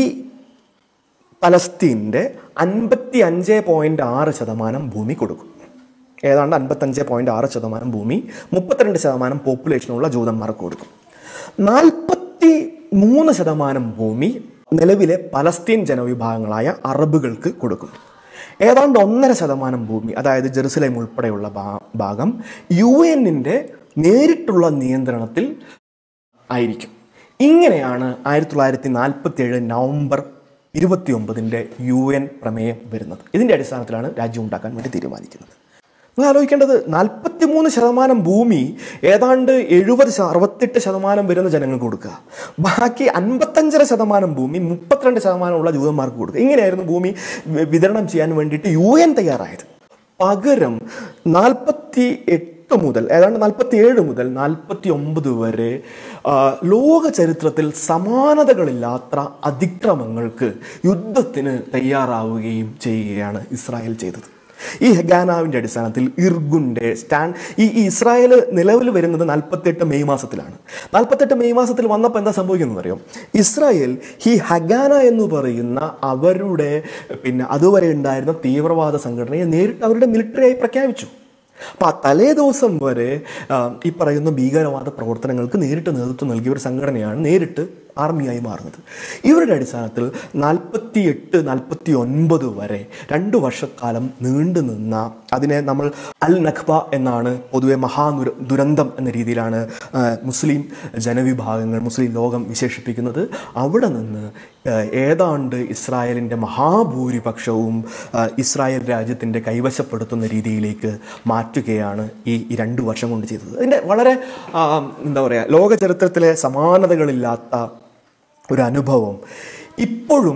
Speaker 1: പലസ്തീൻ്റെ അൻപത്തി അഞ്ച് പോയിന്റ് ആറ് ശതമാനം ഭൂമി കൊടുക്കും ഏതാണ്ട് അൻപത്തഞ്ച് പോയിന്റ് ആറ് ശതമാനം ഭൂമി മുപ്പത്തിരണ്ട് ശതമാനം പോപ്പുലേഷനുള്ള ജൂതന്മാർക്ക് കൊടുക്കും നാൽപ്പത്തി മൂന്ന് ശതമാനം ഭൂമി നിലവിലെ പലസ്തീൻ ജനവിഭാഗങ്ങളായ അറബുകൾക്ക് കൊടുക്കും ഏതാണ്ട് ഒന്നര ശതമാനം ഭൂമി അതായത് ജെറുസലേം ഉൾപ്പെടെയുള്ള ഭാ- ഭാഗം യു എന്നിൻ്റെ നേരിട്ടുള്ള നിയന്ത്രണത്തിൽ ആയിരിക്കും ഇങ്ങനെയാണ് ആയിരത്തി തൊള്ളായിരത്തി നാൽപ്പത്തി ഏഴ് നവംബർ ഇരുപത്തി ഒമ്പതിൻ്റെ യു എൻ പ്രമേയം വരുന്നത് ഇതിൻ്റെ അടിസ്ഥാനത്തിലാണ് രാജ്യം ഉണ്ടാക്കാൻ വേണ്ടി തീരുമാനിക്കുന്നത് നിങ്ങൾ ആലോചിക്കേണ്ടത് നാൽപ്പത്തി മൂന്ന് ശതമാനം ഭൂമി ഏതാണ്ട് എഴുപത് ശ- അറുപത്തെട്ട് ശതമാനം വരുന്ന ജനങ്ങൾക്ക് കൊടുക്കുക ബാക്കി അൻപത്തഞ്ചര ശതമാനം ഭൂമി മുപ്പത്തിരണ്ട് ശതമാനമുള്ള ജൂതന്മാർക്ക് കൊടുക്കുക ഇങ്ങനെയായിരുന്നു ഭൂമി വി- വിതരണം ചെയ്യാൻ വേണ്ടിയിട്ട് യു എൻ തയ്യാറായത് പകരം നാൽപ്പത്തി എട്ട് എട്ട് മുതൽ ഏതാണ്ട് നാൽപ്പത്തി ഏഴ് മുതൽ നാൽപ്പത്തി ഒമ്പത് വരെ ആ, ലോക ചരിത്രത്തിൽ സമാനതകളില്ലാത്ത അതിക്രമങ്ങൾക്ക് യുദ്ധത്തിന് തയ്യാറാവുകയും ചെയ്യുകയാണ് ഇസ്രായേൽ ചെയ്തത് ഈ ഹെഗാനാവിൻ്റെ അടിസ്ഥാനത്തിൽ ഇർഗുൻ്റെ സ്റ്റാൻ ഈ ഈ ഇസ്രായേൽ നിലവിൽ വരുന്നത് നാൽപ്പത്തെട്ട് മെയ് മാസത്തിലാണ് നാൽപ്പത്തെട്ട് മെയ് മാസത്തിൽ വന്നപ്പോൾ എന്താ സംഭവിക്കുന്നത് അറിയോ ഇസ്രായേൽ ഈ ഹഗാന എന്ന് പറയുന്ന അവരുടെ പിന്നെ അതുവരെ ഉണ്ടായിരുന്ന തീവ്രവാദ സംഘടനയെ നേരിട്ട് അവരുടെ മിലിറ്ററിയായി പ്രഖ്യാപിച്ചു അപ്പോൾ ആ തലേ ദിവസം വരെ ആ, ഈ പറയുന്ന ഭീകരവാദ പ്രവർത്തനങ്ങൾക്ക് നേരിട്ട് നേതൃത്വം നൽകിയ ഒരു സംഘടനയാണ് നേരിട്ട് ആർമിയായി മാറുന്നത് ഇവരുടെ അടിസ്ഥാനത്തിൽ നാൽപ്പത്തി എട്ട് നാൽപ്പത്തി ഒൻപത് വരെ രണ്ട് വർഷക്കാലം നീണ്ടു നിന്ന അതിനെ നമ്മൾ അൽ നഖ്ബ എന്നാണ് പൊതുവെ മഹാദുര ദുരന്തം എന്ന രീതിയിലാണ് ആ, മുസ്ലിം ജനവിഭാഗങ്ങൾ മുസ്ലിം ലോകം വിശേഷിപ്പിക്കുന്നത് അവിടെ നിന്ന് ആ, ഏതാണ്ട് ഇസ്രായേലിൻ്റെ മഹാഭൂരിപക്ഷവും ആ, ഇസ്രായേൽ രാജ്യത്തിൻ്റെ കൈവശപ്പെടുത്തുന്ന രീതിയിലേക്ക് മാറ്റുകയാണ് ഈ ഈ രണ്ട് വർഷം കൊണ്ട് ചെയ്തത് അതിൻ്റെ വളരെ ആ, എന്താ പറയുക ലോക ചരിത്രത്തിലെ സമാനതകളില്ലാത്ത ഒരു അനുഭവം ഇപ്പോഴും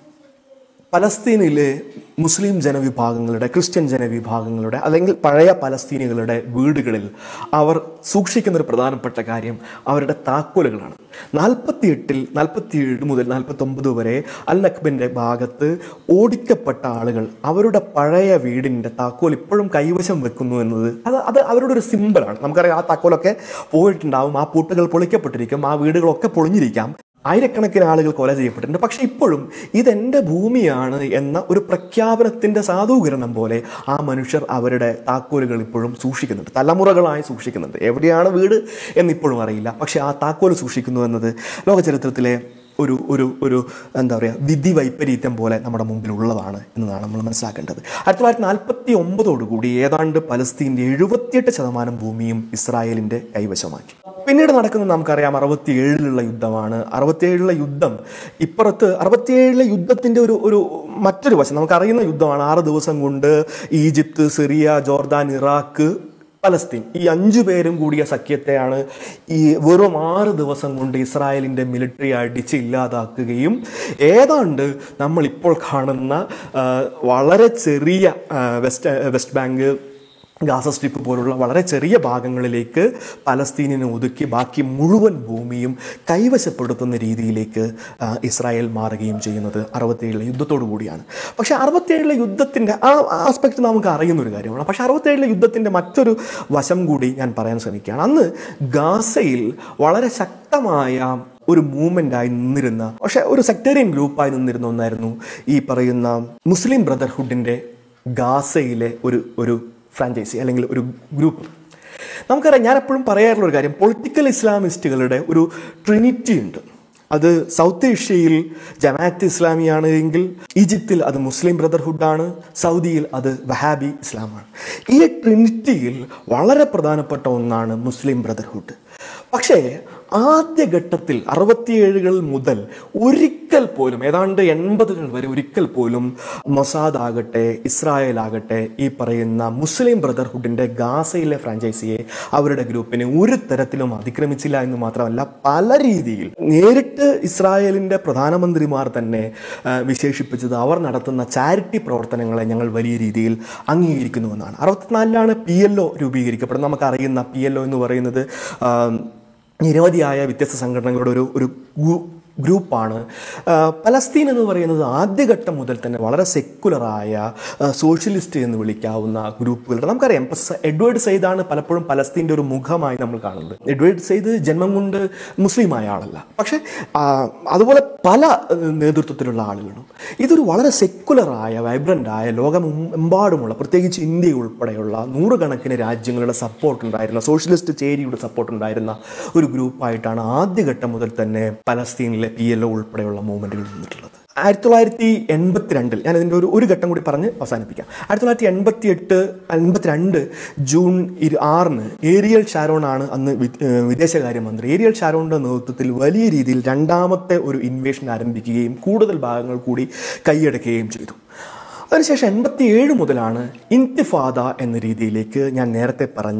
Speaker 1: പലസ്തീനിലെ മുസ്ലിം ജനവിഭാഗങ്ങളുടെ ക്രിസ്ത്യൻ ജനവിഭാഗങ്ങളുടെ അല്ലെങ്കിൽ പഴയ പലസ്തീനികളുടെ വീടുകളിൽ അവർ സൂക്ഷിക്കുന്ന ഒരു പ്രധാനപ്പെട്ട കാര്യം അവരുടെ താക്കോലുകളാണ് നാൽപ്പത്തി എട്ടിൽ നാൽപ്പത്തി ഏഴ് മുതൽ നാൽപ്പത്തൊമ്പത് വരെ അൽ നഖ്ബിൻ്റെ ഭാഗത്ത് ഓടിക്കപ്പെട്ട ആളുകൾ അവരുടെ പഴയ വീടിൻ്റെ താക്കോൽ ഇപ്പോഴും കൈവശം വെക്കുന്നു എന്നത് അത് അത് അവരുടെ ഒരു സിമ്പിളാണ് നമുക്കറിയാം ആ താക്കോലൊക്കെ പോയിട്ടുണ്ടാവും ആ പൂട്ടുകൾ പൊളിക്കപ്പെട്ടിരിക്കും ആ വീടുകളൊക്കെ പൊളിഞ്ഞിരിക്കാം ആയിരക്കണക്കിന് ആളുകൾ കൊല ചെയ്യപ്പെട്ടിട്ടുണ്ട് പക്ഷെ ഇപ്പോഴും ഇതെൻ്റെ ഭൂമിയാണ് എന്ന ഒരു പ്രഖ്യാപനത്തിൻ്റെ സാധൂകരണം പോലെ ആ മനുഷ്യർ അവരുടെ താക്കോലുകൾ ഇപ്പോഴും സൂക്ഷിക്കുന്നുണ്ട് തലമുറകളായി സൂക്ഷിക്കുന്നുണ്ട് എവിടെയാണ് വീട് എന്നിപ്പോഴും അറിയില്ല പക്ഷെ ആ താക്കോൽ സൂക്ഷിക്കുന്നു എന്നത് ലോക ചരിത്രത്തിലെ ഒരു ഒരു ഒരു എന്താ പറയുക വിധി വൈപരീത്യം പോലെ നമ്മുടെ മുമ്പിൽ ഉള്ളതാണ് എന്നതാണ് നമ്മൾ മനസ്സിലാക്കേണ്ടത് ആയിരത്തി തൊള്ളായിരത്തി നാൽപ്പത്തി ഒമ്പതോടുകൂടി ഏതാണ്ട് പലസ്തീൻ്റെ എഴുപത്തിയെട്ട് ശതമാനം ഭൂമിയും ഇസ്രായേലിൻ്റെ കൈവശമാക്കി പിന്നീട് നടക്കുന്നത് നമുക്കറിയാം അറുപത്തിയേഴിലുള്ള യുദ്ധമാണ് അറുപത്തിയേഴിലെ യുദ്ധം ഇപ്പുറത്ത് അറുപത്തിയേഴിലെ യുദ്ധത്തിൻ്റെ ഒരു ഒരു മറ്റൊരു വശം നമുക്കറിയുന്ന യുദ്ധമാണ് ആറ് ദിവസം കൊണ്ട് Egypt Syria Jordan Iraq Palestine ഈ അഞ്ചു പേരും കൂടിയ സഖ്യത്തെയാണ് ഈ വെറും ആറ് ദിവസം കൊണ്ട് ഇസ്രായേലിൻ്റെ മിലിറ്ററി അടിച്ച് ഇല്ലാതാക്കുകയും ഏതാണ്ട് നമ്മൾ ഇപ്പോൾ കാണുന്ന ആ, വളരെ ചെറിയ ആ, west west bank Gaza strip പോലുള്ള വളരെ ചെറിയ ഭാഗങ്ങളിലേക്ക് പലസ്തീനിനെ ഒതുക്കി ബാക്കി മുഴുവൻ ഭൂമിയും കൈവശപ്പെടുത്തുന്ന രീതിയിലേക്ക് ആ, ഇസ്രായേൽ മാറുകയും ചെയ്യുന്നത് അറുപത്തേഴിലെ യുദ്ധത്തോടു കൂടിയാണ് പക്ഷേ അറുപത്തേഴിലെ യുദ്ധത്തിൻ്റെ ആ ആസ്പെക്ട് നമുക്ക് അറിയുന്ന ഒരു കാര്യമാണ് പക്ഷേ അറുപത്തേഴിലെ യുദ്ധത്തിൻ്റെ മറ്റൊരു വശം കൂടി ഞാൻ പറയാൻ ശ്രമിക്കുകയാണ് അന്ന് ഗാസയിൽ വളരെ ശക്തമായ ഒരു മൂവ്മെൻ്റായി നിന്നിരുന്ന പക്ഷേ ഒരു സെക്ടേറിയൻ ഗ്രൂപ്പായി നിന്നിരുന്ന ഒന്നായിരുന്നു ഈ പറയുന്ന മുസ്ലിം ബ്രദർഹുഡിൻ്റെ ഗാസയിലെ ഒരു ഒരു ഫ്രാഞ്ചൈസി അല്ലെങ്കിൽ ഒരു ഗ്രൂപ്പ് നമുക്കറിയാം ഞാൻ എപ്പോഴും പറയാറുള്ള ഒരു കാര്യം പൊളിറ്റിക്കൽ ഇസ്ലാമിസ്റ്റുകളുടെ ഒരു ട്രിനിറ്റി ഉണ്ട് അത് സൗത്ത് ഏഷ്യയിൽ ജമാഅത്ത് ഇസ്ലാമിയാണ് എങ്കിൽ ഈജിപ്തിൽ അത് മുസ്ലിം ബ്രദർഹുഡാണ് സൗദിയിൽ അത് വഹാബി ഇസ്ലാമാണ് ഈ ട്രിനിറ്റിയിൽ വളരെ പ്രധാനപ്പെട്ട ഒന്നാണ് മുസ്ലിം ബ്രദർഹുഡ് പക്ഷേ ആദ്യഘട്ടത്തിൽ അറുപത്തിയേഴുകൾ മുതൽ ഒരിക്കൽ പോലും ഏതാണ്ട് എൺപതുകൾ വരെ ഒരിക്കൽ പോലും മൊസാദ് ആകട്ടെ ഇസ്രായേൽ ആകട്ടെ ഈ പറയുന്ന മുസ്ലിം ബ്രദർഹുഡിന്റെ ഗാസയിലെ ഫ്രാഞ്ചൈസിയെ അവരുടെ ഗ്രൂപ്പിനെ ഒരു തരത്തിലും അതിക്രമിച്ചില്ല എന്ന് മാത്രമല്ല പല രീതിയിൽ നേരിട്ട് ഇസ്രായേലിന്റെ പ്രധാനമന്ത്രിമാർ തന്നെ ആ, വിശേഷിപ്പിച്ചത് അവർ നടത്തുന്ന ചാരിറ്റി പ്രവർത്തനങ്ങളെ ഞങ്ങൾ വലിയ രീതിയിൽ അംഗീകരിക്കുന്നുവെന്നാണ് അറുപത്തിനാലിലാണ് പി എൽ ഒ രൂപീകരിക്കപ്പെടുന്നത് നമുക്കറിയുന്ന പി എൽ ഒ എന്ന് പറയുന്നത് ആ, നിരവധിയായ വ്യത്യസ്ത സംഘടനകളുടെ ഒരു ഒരു ഗ്രൂ- ഗ്രൂപ്പാണ് ആ, പലസ്തീൻ എന്ന് പറയുന്നത് ആദ്യഘട്ടം മുതൽ തന്നെ വളരെ സെക്കുലറായ ആ, സോഷ്യലിസ്റ്റ് എന്ന് വിളിക്കാവുന്ന ഗ്രൂപ്പുകളുടെ നമുക്കറിയാം ഇപ്പം സ- എഡ്വേർഡ് സെയ്ദാണ് പലപ്പോഴും പലസ്തീൻ്റെ ഒരു മുഖമായി നമ്മൾ കാണുന്നത് എഡ്വേർഡ് സെയ്ദ് ജന്മം കൊണ്ട് മുസ്ലിമായ ആളല്ല പക്ഷേ ആ, അതുപോലെ പല ആ, നേതൃത്വത്തിലുള്ള ആളുകളും ഇതൊരു വളരെ സെക്കുലറായ വൈബ്രൻ്റായ ലോകമെമ്പാടുമുള്ള പ്രത്യേകിച്ച് ഇന്ത്യ ഉൾപ്പെടെയുള്ള നൂറുകണക്കിന് രാജ്യങ്ങളുടെ സപ്പോർട്ട് ഉണ്ടായിരുന്ന സോഷ്യലിസ്റ്റ് ചേരിയുടെ സപ്പോർട്ട് ഉണ്ടായിരുന്ന ഒരു ഗ്രൂപ്പായിട്ടാണ് ആദ്യഘട്ടം മുതൽ തന്നെ പലസ്തീനിലെ പി എൽ ഒ ഉൾപ്പെടെയുള്ള മൂവ്മെൻറ്റുകൾ നിന്നിട്ടുള്ളത് ആയിരത്തി തൊള്ളായിരത്തി എൺപത്തിരണ്ടിൽ ഞാൻ ഇതിൻ്റെ ഒരു ഒരു ഘട്ടം കൂടി പറഞ്ഞ് അവസാനിപ്പിക്കാം ആയിരത്തി തൊള്ളായിരത്തി എൺപത്തി എട്ട് എൺപത്തിരണ്ട് ജൂൺ ഇരു ആറിന് ഏരിയൽ ഷാരോണാണ് അന്ന് വി- ഏഹ് വിദേശകാര്യമന്ത്രി ഏരിയൽ ഷാരോണിൻ്റെ നേതൃത്വത്തിൽ വലിയ രീതിയിൽ രണ്ടാമത്തെ ഒരു ഇൻവേഷൻ ആരംഭിക്കുകയും കൂടുതൽ ഭാഗങ്ങൾ കൂടി കൈയടക്കുകയും ചെയ്തു അതിനുശേഷം എൺപത്തി ഏഴ് മുതലാണ് ഇൻതിഫാദ എന്ന രീതിയിലേക്ക് ഞാൻ നേരത്തെ പറഞ്ഞ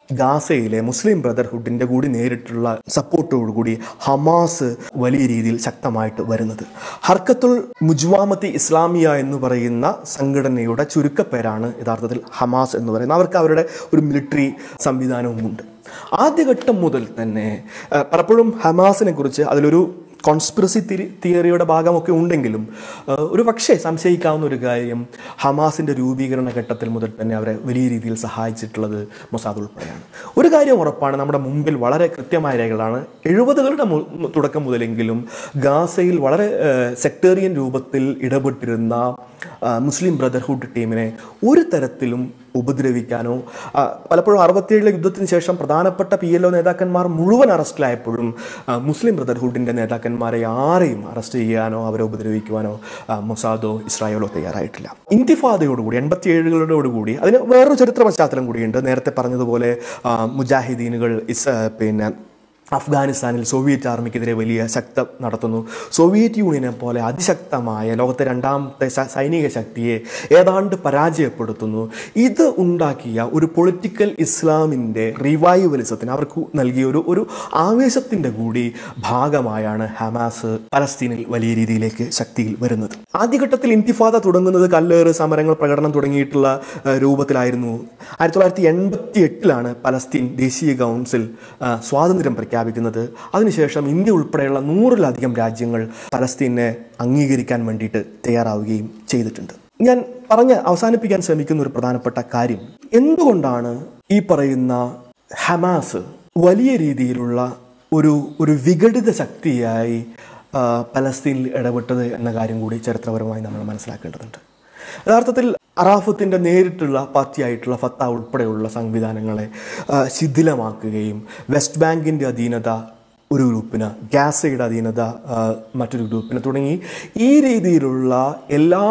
Speaker 1: ഗാസയിലെ മുസ്ലിം ബ്രദർഹുഡിൻ്റെ കൂടി നേരിട്ടുള്ള സപ്പോർട്ടോടുകൂടി ഹമാസ് വലിയ രീതിയിൽ ശക്തമായിട്ട് വരുന്നത് ഹർക്കത്തുൽ മുജ്വാമത്തി ഇസ്ലാമിയ എന്ന് പറയുന്ന സംഘടനയുടെ ചുരുക്കപ്പേരാണ് യഥാർത്ഥത്തിൽ ഹമാസ് എന്ന് പറയുന്നത് അവർക്ക് അവരുടെ ഒരു മിലിറ്ററി സംവിധാനവുമുണ്ട് ആദ്യഘട്ടം മുതൽ തന്നെ ആ, പലപ്പോഴും ഹമാസിനെ കുറിച്ച് അതിലൊരു കോൺസ്പിറസി തിരി തിയറിയുടെ ഭാഗമൊക്കെ ഉണ്ടെങ്കിലും ആ, ഒരു പക്ഷേ സംശയിക്കാവുന്ന ഒരു കാര്യം ഹമാസിൻ്റെ രൂപീകരണ ഘട്ടത്തിൽ മുതൽ തന്നെ അവരെ വലിയ രീതിയിൽ സഹായിച്ചിട്ടുള്ളത് മൊസാദ് ഉൾപ്പെടെയാണ് ഒരു കാര്യം ഉറപ്പാണ് നമ്മുടെ മുമ്പിൽ വളരെ കൃത്യമായ രേഖകളാണ് എഴുപതുകളുടെ മു- തുടക്കം മുതലെങ്കിലും ഗാസയിൽ വളരെ സെക്ടേറിയൻ രൂപത്തിൽ ഇടപെട്ടിരുന്ന ആ, മുസ്ലിം ബ്രദർഹുഡ് ടീമിനെ ഒരു തരത്തിലും ഉപദ്രവിക്കാനോ ആ, പലപ്പോഴും അറുപത്തിയേഴിലെ യുദ്ധത്തിന് ശേഷം പ്രധാനപ്പെട്ട പി എൽ ഒ നേതാക്കന്മാർ മുഴുവൻ അറസ്റ്റിലായപ്പോഴും ആ, മുസ്ലിം ബ്രദർഹുഡിൻ്റെ നേതാക്കന്മാരെ ആരെയും അറസ്റ്റ് ചെയ്യാനോ അവരെ ഉപദ്രവിക്കുവാനോ ആ, മൊസാദോ ഇസ്രായേലോ തയ്യാറായിട്ടില്ല ഇന്തിഫാദയോടുകൂടി എൺപത്തി ഏഴുകളോടുകൂടി അതിന് വേറൊരു ചരിത്ര പശ്ചാത്തലം കൂടിയുണ്ട് നേരത്തെ പറഞ്ഞതുപോലെ ആ, മുജാഹിദീനുകൾ ഇസ് പിന്നെ അഫ്ഗാനിസ്ഥാനിൽ സോവിയറ്റ് ആർമിക്കെതിരെ വലിയ ശക്ത നടത്തുന്നു സോവിയറ്റ് യൂണിയനെ പോലെ അതിശക്തമായ ലോകത്തെ രണ്ടാമത്തെ സ- സൈനിക ശക്തിയെ ഏതാണ്ട് പരാജയപ്പെടുത്തുന്നു ഇത് ഉണ്ടാക്കിയ ഒരു പൊളിറ്റിക്കൽ ഇസ്ലാമിൻ്റെ റിവൈവലിസത്തിന് അവർക്ക് നൽകിയ ഒരു ഒരു ആവേശത്തിൻ്റെ കൂടി ഭാഗമായാണ് ഹമാസ് പലസ്തീനിൽ വലിയ രീതിയിലേക്ക് ശക്തിയിൽ വരുന്നത് ആദ്യഘട്ടത്തിൽ ഇന്തിഫാദ തുടങ്ങുന്നത് കല്ലേറ് സമരങ്ങൾ പ്രകടനം തുടങ്ങിയിട്ടുള്ള ഏഹ്, രൂപത്തിലായിരുന്നു ആയിരത്തി തൊള്ളായിരത്തി എൺപത്തി എട്ടിലാണ് പലസ്തീൻ ദേശീയ കൗൺസിൽ ആ, സ്വാതന്ത്ര്യം പ്രഖ്യാപിക്കുന്നത് അതിനുശേഷം ഇന്ത്യ ഉൾപ്പെടെയുള്ള നൂറിലധികം രാജ്യങ്ങൾ പലസ്തീനെ അംഗീകരിക്കാൻ വേണ്ടിയിട്ട് തയ്യാറാവുകയും ചെയ്തിട്ടുണ്ട് ഞാൻ പറഞ്ഞ് അവസാനിപ്പിക്കാൻ ശ്രമിക്കുന്ന ഒരു പ്രധാനപ്പെട്ട കാര്യം എന്തുകൊണ്ടാണ് ഈ പറയുന്ന ഹമാസ് വലിയ രീതിയിലുള്ള ഒരു ഒരു വിഘടിത ശക്തിയായി ആ, പലസ്തീനിൽ ഇടപെട്ടത് എന്ന കാര്യം കൂടി ചരിത്രപരമായി നമ്മൾ മനസ്സിലാക്കേണ്ടതുണ്ട് യഥാർത്ഥത്തിൽ അറാഫത്തിൻ്റെ നേരിട്ടുള്ള പാർട്ടിയായിട്ടുള്ള ഫത്ത ഉൾപ്പെടെയുള്ള സംവിധാനങ്ങളെ ആ, ശിഥിലമാക്കുകയും വെസ്റ്റ് ബാങ്കിൻ്റെ അധീനത ഒരു ഗ്രൂപ്പിന് ഗാസയുടെ അധീനത ആ, മറ്റൊരു ഗ്രൂപ്പിന് തുടങ്ങി ഈ രീതിയിലുള്ള എല്ലാ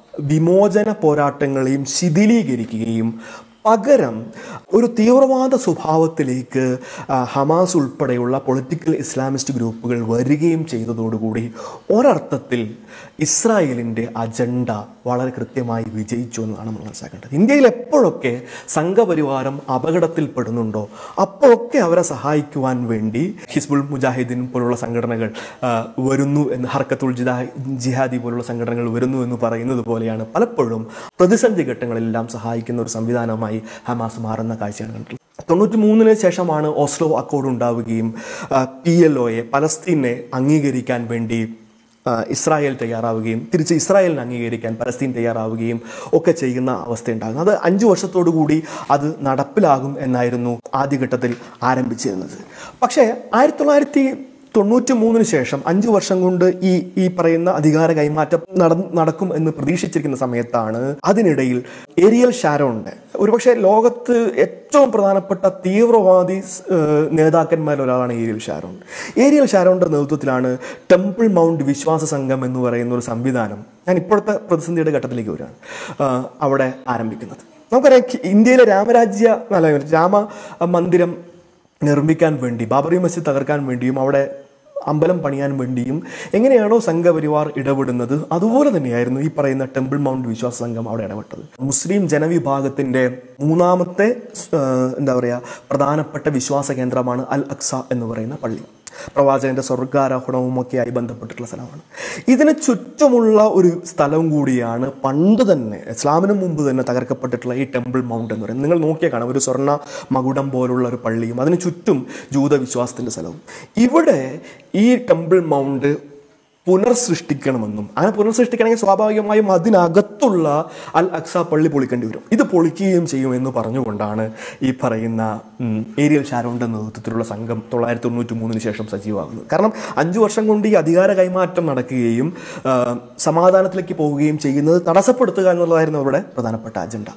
Speaker 1: വിമോചന പോരാട്ടങ്ങളെയും ശിഥിലീകരിക്കുകയും പകരം ഒരു തീവ്രവാദ സ്വഭാവത്തിലേക്ക് ആ, ഹമാസ് ഉൾപ്പെടെയുള്ള പൊളിറ്റിക്കൽ ഇസ്ലാമിസ്റ്റ് ഗ്രൂപ്പുകൾ വരികയും ചെയ്തതോടുകൂടി ഒരർത്ഥത്തിൽ ഇസ്രായേലിൻ്റെ അജണ്ട വളരെ കൃത്യമായി വിജയിച്ചു എന്നാണ് നമ്മൾ മനസ്സിലാക്കേണ്ടത് ഇന്ത്യയിൽ എപ്പോഴൊക്കെ സംഘപരിവാരം അപകടത്തിൽപ്പെടുന്നുണ്ടോ അപ്പോഴൊക്കെ അവരെ സഹായിക്കുവാൻ വേണ്ടി ഹിസ്ബുൾ മുജാഹിദ്ദീൻ പോലുള്ള സംഘടനകൾ ആ, വരുന്നു എന്ന് ഹർക്കത്തുൽ ജിദാ ജിഹാദി പോലുള്ള സംഘടനകൾ വരുന്നു എന്ന് പറയുന്നത് പോലെയാണ് പലപ്പോഴും പ്രതിസന്ധി ഘട്ടങ്ങളെല്ലാം സഹായിക്കുന്ന ഒരു സംവിധാനമായി ഹമാസ് മാറുന്ന കാഴ്ചയാണ് കണ്ടിട്ടുള്ളത് തൊണ്ണൂറ്റി മൂന്നിന് ശേഷമാണ് ഓസ്ലോ അക്കോർഡ് ഉണ്ടാവുകയും പി എൽ ഒയെ പലസ്തീനെ അംഗീകരിക്കാൻ വേണ്ടി ആ, ഇസ്രായേൽ തയ്യാറാവുകയും തിരിച്ച് ഇസ്രായേലിനെ അംഗീകരിക്കാൻ പലസ്തീൻ തയ്യാറാവുകയും ഒക്കെ ചെയ്യുന്ന അവസ്ഥയുണ്ടാകുന്നു അത് അഞ്ചു വർഷത്തോടു കൂടി അത് നടപ്പിലാകും എന്നായിരുന്നു ആദ്യഘട്ടത്തിൽ ആരംഭിച്ചിരുന്നത് പക്ഷേ ആയിരത്തി തൊള്ളായിരത്തി തൊണ്ണൂറ്റി മൂന്നിന് ശേഷം അഞ്ചു വർഷം കൊണ്ട് ഈ ഈ പറയുന്ന അധികാര കൈമാറ്റം നട നടക്കും എന്ന് പ്രതീക്ഷിച്ചിരിക്കുന്ന സമയത്താണ് അതിനിടയിൽ ഏരിയൽ ഷാരോണ്ട് ഒരുപക്ഷെ ലോകത്ത് ഏറ്റവും പ്രധാനപ്പെട്ട തീവ്രവാദി ഏഹ്, നേതാക്കന്മാരിൽ ഒരാളാണ് ഏരിയൽ ഷാരോൺ ഏരിയൽ ഷാരോണിന്റെ നേതൃത്വത്തിലാണ് ടെമ്പിൾ മൗണ്ട് വിശ്വാസ സംഘം എന്ന് പറയുന്ന ഒരു സംവിധാനം ഞാൻ ഇപ്പോഴത്തെ പ്രതിസന്ധിയുടെ ഘട്ടത്തിലേക്ക് വരികയാണ് ആഹ്, അവിടെ ആരംഭിക്കുന്നത് നമുക്കറിയാം കി- ഇന്ത്യയിലെ രാമരാജ്യ അല്ല രാമ മന്ദിരം നിർമ്മിക്കാൻ വേണ്ടി ബാബറി മസ്ജിദ് തകർക്കാൻ വേണ്ടിയും അവിടെ അമ്പലം പണിയാൻ വേണ്ടിയും എങ്ങനെയാണോ സംഘപരിവാർ ഇടപെടുന്നത് അതുപോലെ തന്നെയായിരുന്നു ഈ പറയുന്ന ടെമ്പിൾ മൗണ്ട് വിശ്വാസ സംഘം അവിടെ ഇടപെട്ടത് മുസ്ലിം ജനവിഭാഗത്തിന്റെ മൂന്നാമത്തെ ആ, എന്താ പറയുക പ്രധാനപ്പെട്ട വിശ്വാസ കേന്ദ്രമാണ് അൽ അക്സ എന്ന് പറയുന്ന പള്ളി പ്രവാചകന്റെ സ്വർഗാരോഹണവുമൊക്കെയായി ബന്ധപ്പെട്ടിട്ടുള്ള സ്ഥലമാണ് ഇതിന് ചുറ്റുമുള്ള ഒരു സ്ഥലം കൂടിയാണ് പണ്ട് തന്നെ ഇസ്ലാമിന് മുമ്പ് തന്നെ തകർക്കപ്പെട്ടിട്ടുള്ള ഈ ടെമ്പിൾ മൗണ്ട് എന്ന് പറയുന്നത് നിങ്ങൾ നോക്കിയാൽ കാണാം ഒരു സ്വർണ്ണ മകുടം പോലുള്ള ഒരു പള്ളിയും അതിന് ചുറ്റും ജൂതവിശ്വാസത്തിൻ്റെ സ്ഥലവും ഇവിടെ ഈ ടെമ്പിൾ മൗണ്ട് പുനർസൃഷ്ടിക്കണമെന്നും അങ്ങനെ പുനർസൃഷ്ടിക്കണമെങ്കിൽ സ്വാഭാവികമായും അതിനകത്തുള്ള അൽ അക്സ പള്ളി പൊളിക്കേണ്ടി വരും ഇത് പൊളിക്കുകയും ചെയ്യുമെന്ന് പറഞ്ഞുകൊണ്ടാണ് ഈ പറയുന്ന ഉം, ഏരിയൽ ഷാരോണിൻ്റെ നേതൃത്വത്തിലുള്ള സംഘം തൊള്ളായിരത്തി തൊണ്ണൂറ്റി മൂന്നിന് ശേഷം സജീവമാകുന്നത് കാരണം അഞ്ചു വർഷം കൊണ്ട് ഈ അധികാര കൈമാറ്റം നടക്കുകയും ആ, സമാധാനത്തിലേക്ക് പോവുകയും ചെയ്യുന്നത് തടസ്സപ്പെടുത്തുക എന്നുള്ളതായിരുന്നു അവരുടെ പ്രധാനപ്പെട്ട അജണ്ട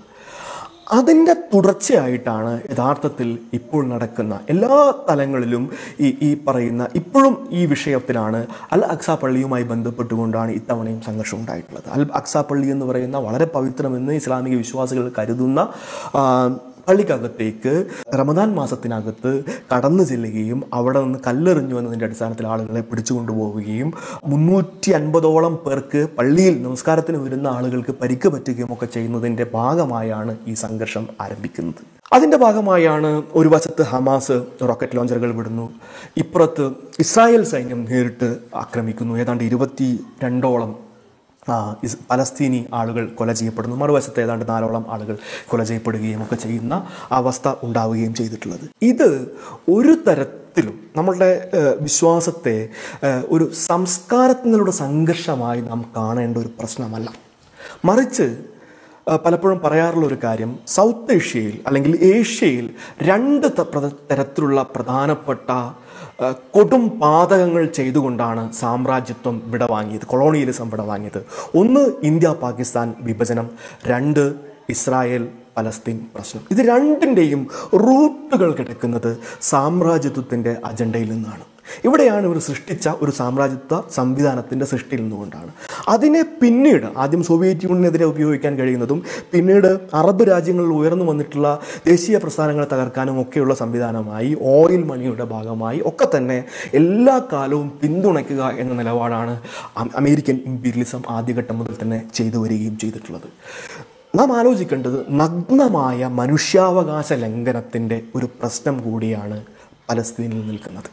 Speaker 1: അതിൻ്റെ തുടർച്ചയായിട്ടാണ് യഥാർത്ഥത്തിൽ ഇപ്പോൾ നടക്കുന്ന എല്ലാ തലങ്ങളിലും ഈ ഈ പറയുന്ന ഇപ്പോഴും ഈ വിഷയത്തിലാണ് അൽ അക്സ പള്ളിയുമായി ബന്ധപ്പെട്ടുകൊണ്ടാണ് ഇത്തവണയും സംഘർഷം ഉണ്ടായിട്ടുള്ളത് അൽ അക്സ പള്ളി എന്ന് പറയുന്ന വളരെ പവിത്രമെന്ന് ഇസ്ലാമിക വിശ്വാസികൾ കരുതുന്ന ആ, പള്ളിക്കകത്തേക്ക് റമദാൻ മാസത്തിനകത്ത് കടന്നു ചെല്ലുകയും അവിടെ നിന്ന് കല്ലെറിഞ്ഞു എന്നതിൻ്റെ അടിസ്ഥാനത്തിൽ ആളുകളെ പിടിച്ചുകൊണ്ടുപോവുകയും മുന്നൂറ്റി അൻപതോളം പേർക്ക് പള്ളിയിൽ നമസ്കാരത്തിന് വരുന്ന ആളുകൾക്ക് പരിക്ക് പറ്റുകയും ഒക്കെ ചെയ്യുന്നതിൻ്റെ ഭാഗമായാണ് ഈ സംഘർഷം ആരംഭിക്കുന്നത് അതിൻ്റെ ഭാഗമായാണ് ഒരു വശത്ത് ഹമാസ് റോക്കറ്റ് ലോഞ്ചറുകൾ വിടുന്നു ഇപ്പുറത്ത് ഇസ്രായേൽ സൈന്യം നേരിട്ട് ആക്രമിക്കുന്നു ഏതാണ്ട് ഇരുപത്തി രണ്ടോളം ആ, ഇസ് പലസ്തീനി ആളുകൾ കൊല ചെയ്യപ്പെടുന്നു മറുവശത്ത് ഏതാണ്ട് നാലോളം ആളുകൾ കൊല ചെയ്യപ്പെടുകയും ഒക്കെ ചെയ്യുന്ന അവസ്ഥ ഉണ്ടാവുകയും ചെയ്തിട്ടുള്ളത് ഇത് ഒരു തരത്തിലും നമ്മളുടെ ഏഹ്, വിശ്വാസത്തെ ഏഹ്, ഒരു സംസ്കാരത്തിനുള്ള സംഘർഷമായി നാം കാണേണ്ട ഒരു പ്രശ്നമല്ല മറിച്ച് ആ, പലപ്പോഴും പറയാറുള്ള ഒരു കാര്യം സൗത്ത് ഏഷ്യയിൽ അല്ലെങ്കിൽ ഏഷ്യയിൽ രണ്ട് ത- പ്ര- തരത്തിലുള്ള പ്രധാനപ്പെട്ട ആ, കൊടും പാതകങ്ങൾ ചെയ്തുകൊണ്ടാണ് സാമ്രാജ്യത്വം വിട വാങ്ങിയത് കൊളോണിയലിസം വിട വാങ്ങിയത് ഒന്ന് ഇന്ത്യ പാകിസ്ഥാൻ വിഭജനം രണ്ട് ഇസ്രായേൽ പലസ്തീൻ പ്രശ്നം ഇത് രണ്ടിൻ്റെയും റൂട്ടുകൾ കിടക്കുന്നത് സാമ്രാജ്യത്വത്തിൻ്റെ അജണ്ടയിൽ നിന്നാണ് ഇവിടെയാണ് ഇവർ സൃഷ്ടിച്ച ഒരു സാമ്രാജ്യത്വ സംവിധാനത്തിൻ്റെ സൃഷ്ടിയിൽ നിന്നുകൊണ്ടാണ് അതിനെ പിന്നീട് ആദ്യം സോവിയറ്റ് യൂണിയനെതിരെ ഉപയോഗിക്കാൻ കഴിയുന്നതും പിന്നീട് അറബ് രാജ്യങ്ങളിൽ ഉയർന്നു വന്നിട്ടുള്ള ദേശീയ പ്രസ്ഥാനങ്ങളെ തകർക്കാനും ഒക്കെയുള്ള സംവിധാനമായി ഓയിൽ മണിയുടെ ഭാഗമായി ഒക്കെ തന്നെ എല്ലാ കാലവും പിന്തുണയ്ക്കുക എന്ന നിലപാടാണ് അം- അമേരിക്കൻ ഇമ്പീരിയലിസം ആദ്യഘട്ടം മുതൽ തന്നെ ചെയ്തു വരികയും ചെയ്തിട്ടുള്ളത് നാം ആലോചിക്കേണ്ടത് നഗ്നമായ മനുഷ്യാവകാശ ലംഘനത്തിൻ്റെ ഒരു പ്രശ്നം കൂടിയാണ് പലസ്തീനിൽ നിൽക്കുന്നത്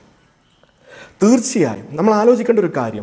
Speaker 1: തീർച്ചയായും നമ്മൾ ആലോചിക്കേണ്ട ഒരു കാര്യം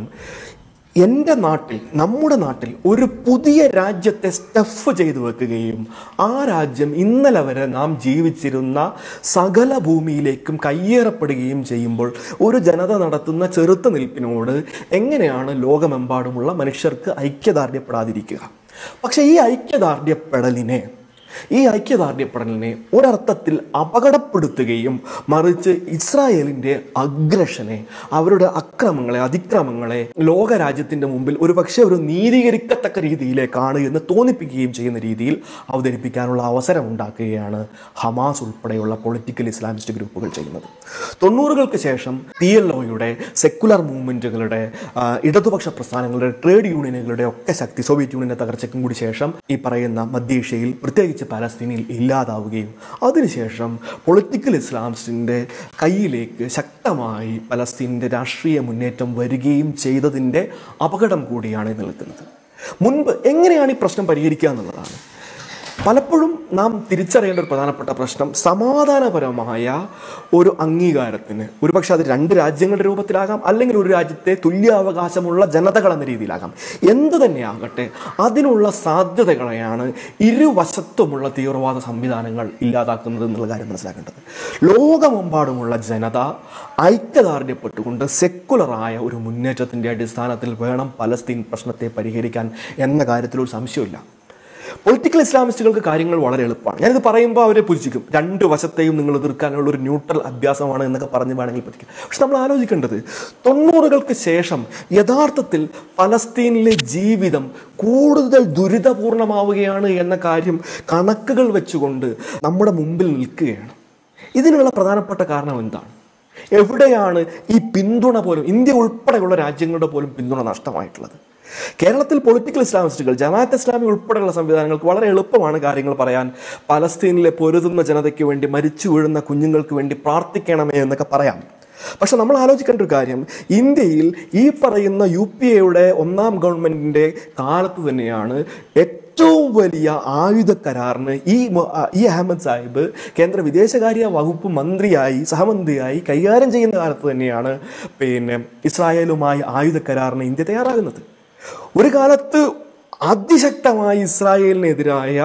Speaker 1: എൻ്റെ നാട്ടിൽ നമ്മുടെ നാട്ടിൽ ഒരു പുതിയ രാജ്യത്തെ സ്റ്റഫ് ചെയ്തു വെക്കുകയും ആ രാജ്യം ഇന്നലെ വരെ നാം ജീവിച്ചിരുന്ന സകല ഭൂമിയിലേക്കും കയ്യേറപ്പെടുകയും ചെയ്യുമ്പോൾ ഒരു ജനത നടത്തുന്ന ചെറുത്തുനിൽപ്പിനോട് എങ്ങനെയാണ് ലോകമെമ്പാടുമുള്ള മനുഷ്യർക്ക് ഐക്യദാർഢ്യപ്പെടാതിരിക്കുക പക്ഷേ ഈ ഐക്യദാർഢ്യപ്പെടലിനെ ഈ ഐക്യദാർഢ്യപ്പെടലിനെ ഒരർത്ഥത്തിൽ അപകടപ്പെടുത്തുകയും മറിച്ച് ഇസ്രായേലിൻ്റെ അഗ്രഷനെ അവരുടെ അക്രമങ്ങളെ അതിക്രമങ്ങളെ ലോകരാജ്യത്തിൻ്റെ മുമ്പിൽ ഒരു പക്ഷേ ഒരു നീതീകരിക്കത്തക്ക രീതിയിലേക്കാണ് എന്ന് തോന്നിപ്പിക്കുകയും ചെയ്യുന്ന രീതിയിൽ അവതരിപ്പിക്കാനുള്ള അവസരം ഉണ്ടാക്കുകയാണ് ഹമാസ് ഉൾപ്പെടെയുള്ള പൊളിറ്റിക്കൽ ഇസ്ലാമിസ്റ്റ് ഗ്രൂപ്പുകൾ ചെയ്യുന്നത് തൊണ്ണൂറുകൾക്ക് ശേഷം പി എൽ ഒയുടെ സെക്കുലർ മൂവ്മെൻറ്റുകളുടെ ഇടതുപക്ഷ പ്രസ്ഥാനങ്ങളുടെ ട്രേഡ് യൂണിയനുകളുടെ ഒക്കെ ശക്തി സോവിയറ്റ് യൂണിയന്റെ തകർച്ചയ്ക്കും കൂടി ശേഷം ഈ പറയുന്ന മധ്യേഷ്യയിൽ പ്രത്യേകിച്ച് പലസ്തീനിൽ ഇല്ലാതാവുകയും അതിനുശേഷം പൊളിറ്റിക്കൽ ഇസ്ലാംസിൻ്റെ കയ്യിലേക്ക് ശക്തമായി പലസ്തീനിൻ്റെ രാഷ്ട്രീയ മുന്നേറ്റം വരികയും ചെയ്തതിൻ്റെ അപകടം കൂടിയാണ് ഈ നിൽക്കുന്നത് മുൻപ് എങ്ങനെയാണ് ഈ പ്രശ്നം പരിഹരിക്കുക എന്നുള്ളതാണ് പലപ്പോഴും നാം തിരിച്ചറിയേണ്ട ഒരു പ്രധാനപ്പെട്ട പ്രശ്നം സമാധാനപരമായ ഒരു അംഗീകാരത്തിന് ഒരുപക്ഷെ അത് രണ്ട് രാജ്യങ്ങളുടെ രൂപത്തിലാകാം അല്ലെങ്കിൽ ഒരു രാജ്യത്തെ തുല്യാവകാശമുള്ള ജനതകൾ എന്ന രീതിയിലാകാം എന്തു തന്നെയാകട്ടെ അതിനുള്ള സാധ്യതകളെയാണ് ഇരുവശത്തുമുള്ള തീവ്രവാദ സംവിധാനങ്ങൾ ഇല്ലാതാക്കുന്നത് എന്നുള്ള കാര്യം മനസ്സിലാക്കേണ്ടത് ലോകമെമ്പാടുമുള്ള ജനത ഐക്യദാർഢ്യപ്പെട്ടുകൊണ്ട് സെക്കുലറായ ഒരു മുന്നേറ്റത്തിൻ്റെ അടിസ്ഥാനത്തിൽ വേണം പലസ്തീൻ പ്രശ്നത്തെ പരിഹരിക്കാൻ എന്ന കാര്യത്തിൽ ഒരു സംശയമില്ല പൊളിറ്റിക്കൽ ഇസ്ലാമിസ്റ്റുകൾക്ക് കാര്യങ്ങൾ വളരെ എളുപ്പമാണ് ഞാനിത് പറയുമ്പോൾ അവരെ പുച്ഛിക്കും രണ്ട് വശത്തെയും നിങ്ങൾ എതിർക്കാനുള്ള ഒരു ന്യൂട്രൽ അഭ്യാസമാണ് എന്നൊക്കെ പറഞ്ഞ് വേണമെങ്കിൽ പറ്റിക്കും പക്ഷെ നമ്മൾ ആലോചിക്കേണ്ടത് തൊണ്ണൂറുകൾക്ക് ശേഷം യഥാർത്ഥത്തിൽ പലസ്തീനിലെ ജീവിതം കൂടുതൽ ദുരിതപൂർണമാവുകയാണ് എന്ന കാര്യം കണക്കുകൾ വെച്ചുകൊണ്ട് നമ്മുടെ മുമ്പിൽ നിൽക്കുകയാണ് ഇതിനുള്ള പ്രധാനപ്പെട്ട കാരണം എന്താണ് എവിടെയാണ് ഈ പിന്തുണ പോലും ഇന്ത്യ ഉൾപ്പെടെയുള്ള രാജ്യങ്ങളുടെ പോലും പിന്തുണ നഷ്ടമായിട്ടുള്ളത് കേരളത്തിൽ പൊളിറ്റിക്കൽ ഇസ്ലാമിസ്റ്റുകൾ ജമാഅത്ത് ഇസ്ലാമി ഉൾപ്പെടെയുള്ള സംവിധാനങ്ങൾക്ക് വളരെ എളുപ്പമാണ് കാര്യങ്ങൾ പറയാൻ പലസ്തീനിലെ പൊരുതുന്ന ജനതയ്ക്ക് വേണ്ടി മരിച്ചു വീഴുന്ന കുഞ്ഞുങ്ങൾക്ക് വേണ്ടി പ്രാർത്ഥിക്കണമേ എന്നൊക്കെ പറയാം പക്ഷെ നമ്മൾ ആലോചിക്കേണ്ട ഒരു കാര്യം ഇന്ത്യയിൽ ഈ പറയുന്ന യു പി എയുടെ ഒന്നാം ഗവൺമെന്റിന്റെ കാലത്ത് തന്നെയാണ് ഏറ്റവും വലിയ ആയുധ കരാറിന് ഈ മൊ- ആ, ഈ അഹമ്മദ് സാഹിബ് കേന്ദ്ര വിദേശകാര്യ വകുപ്പ് മന്ത്രിയായി സഹമന്ത്രിയായി കൈകാര്യം ചെയ്യുന്ന കാലത്ത് തന്നെയാണ് പിന്നെ ഇസ്രായേലുമായി ആയുധ കരാറിന് ഇന്ത്യ തയ്യാറാകുന്നത് ഒരു കാലത്ത് അതിശക്തമായി ഇസ്രായേലിനെതിരായ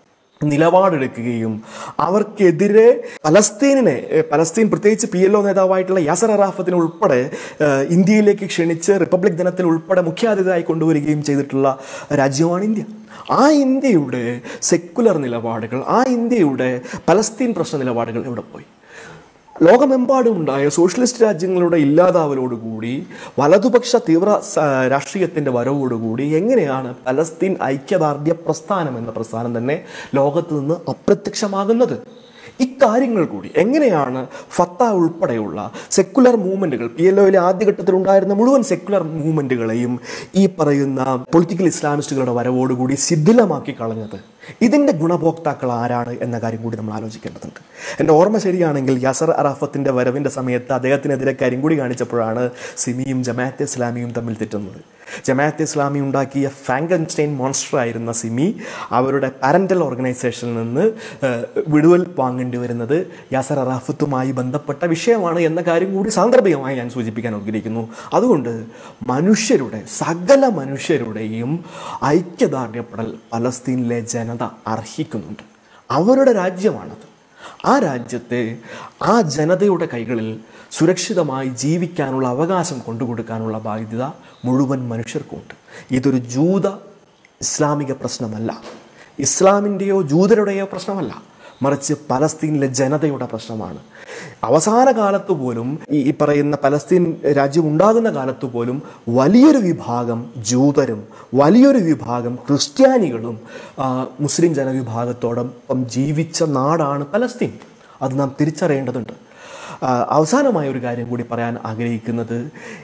Speaker 1: നിലപാടെടുക്കുകയും അവർക്കെതിരെ പലസ്തീനിനെ ഏഹ്, പലസ്തീൻ പ്രത്യേകിച്ച് പി എൽ ഒ നേതാവായിട്ടുള്ള യാസർ അറാഫത്തിനെ ഉൾപ്പെടെ ഏഹ്, ഇന്ത്യയിലേക്ക് ക്ഷണിച്ച് റിപ്പബ്ലിക് ദിനത്തിൽ ഉൾപ്പെടെ മുഖ്യാതിഥിയായി കൊണ്ടുവരികയും ചെയ്തിട്ടുള്ള രാജ്യമാണ് ഇന്ത്യ ആ ഇന്ത്യയുടെ സെക്കുലർ നിലപാടുകൾ ആ ഇന്ത്യയുടെ പലസ്തീൻ പ്രശ്ന നിലപാടുകൾ എവിടെ പോയി ലോകമെമ്പാടും ഉണ്ടായ സോഷ്യലിസ്റ്റ് രാജ്യങ്ങളുടെ ഇല്ലാതാവലോടുകൂടി വലതുപക്ഷ തീവ്ര സ- രാഷ്ട്രീയത്തിന്റെ വരവോടുകൂടി എങ്ങനെയാണ് പലസ്തീൻ ഐക്യദാർഢ്യ പ്രസ്ഥാനം എന്ന പ്രസ്ഥാനം തന്നെ ലോകത്ത് നിന്ന് അപ്രത്യക്ഷമാകുന്നത് ഇക്കാര്യങ്ങൾ കൂടി എങ്ങനെയാണ് ഫത്ത ഉൾപ്പെടെയുള്ള സെക്കുലർ മൂവ്മെൻറ്റുകൾ പി എൽ ഒയിലെ ആദ്യഘട്ടത്തിൽ ഉണ്ടായിരുന്ന മുഴുവൻ സെക്കുലർ മൂവ്മെൻറ്റുകളെയും ഈ പറയുന്ന പൊളിറ്റിക്കൽ ഇസ്ലാമിസ്റ്റുകളുടെ വരവോടുകൂടി ശിഥിലമാക്കി കളഞ്ഞത് ഇതിൻ്റെ ഗുണഭോക്താക്കൾ ആരാണ് എന്ന കാര്യം കൂടി നമ്മൾ ആലോചിക്കേണ്ടതുണ്ട് എൻ്റെ ഓർമ്മ ശരിയാണെങ്കിൽ യാസർ അറാഫത്തിൻ്റെ വരവിൻ്റെ സമയത്ത് അദ്ദേഹത്തിനെതിരെ കരിങ്കുടി കാണിച്ചപ്പോഴാണ് സിമിയും ജമാഅത്തെ ഇസ്ലാമിയും തമ്മിൽ തെറ്റുന്നത് ജമാഅത്തെ ഇസ്ലാമി ഉണ്ടാക്കിയ ഫാങ്കൻസ്റ്റൈൻ മോൺസ്റ്റർ ആയിരുന്ന സിമി അവരുടെ പാരൻ്റൽ ഓർഗനൈസേഷനിൽ നിന്ന് ഏഹ്, വിടുവൽ വാങ്ങേണ്ടി വരുന്നത് യാസർ അറാഫത്തുമായി ബന്ധപ്പെട്ട വിഷയമാണ് എന്ന കാര്യം കൂടി സാന്ദർഭികമായി ഞാൻ സൂചിപ്പിക്കാൻ ആഗ്രഹിക്കുന്നു അതുകൊണ്ട് മനുഷ്യരുടെ സകല മനുഷ്യരുടെയും ഐക്യദാർഢ്യപ്പെടൽ പലസ്തീനിലെ ജനത അർഹിക്കുന്നുണ്ട് അവരുടെ രാജ്യമാണത് ആ രാജ്യത്തെ ആ ജനതയുടെ കൈകളിൽ സുരക്ഷിതമായി ജീവിക്കാനുള്ള അവകാശം കൊണ്ടുകൊടുക്കാനുള്ള ബാധ്യത മുഴുവൻ മനുഷ്യർക്കുമുണ്ട് ഇതൊരു ജൂത ഇസ്ലാമിക പ്രശ്നമല്ല ഇസ്ലാമിൻ്റെയോ ജൂതരുടെയോ പ്രശ്നമല്ല മറിച്ച് പലസ്തീനിലെ ജനതയുടെ പ്രശ്നമാണ് അവസാന കാലത്ത് പോലും ഈ ഈ പറയുന്ന പലസ്തീൻ രാജ്യം ഉണ്ടാകുന്ന കാലത്ത് പോലും വലിയൊരു വിഭാഗം ജൂതരും വലിയൊരു വിഭാഗം ക്രിസ്ത്യാനികളും ആ, മുസ്ലിം ജനവിഭാഗത്തോടൊപ്പം ജീവിച്ച നാടാണ് പലസ്തീൻ അത് നാം തിരിച്ചറിയേണ്ടതുണ്ട് ആ, അവസാനമായ ഒരു കാര്യം കൂടി പറയാൻ ആഗ്രഹിക്കുന്നത്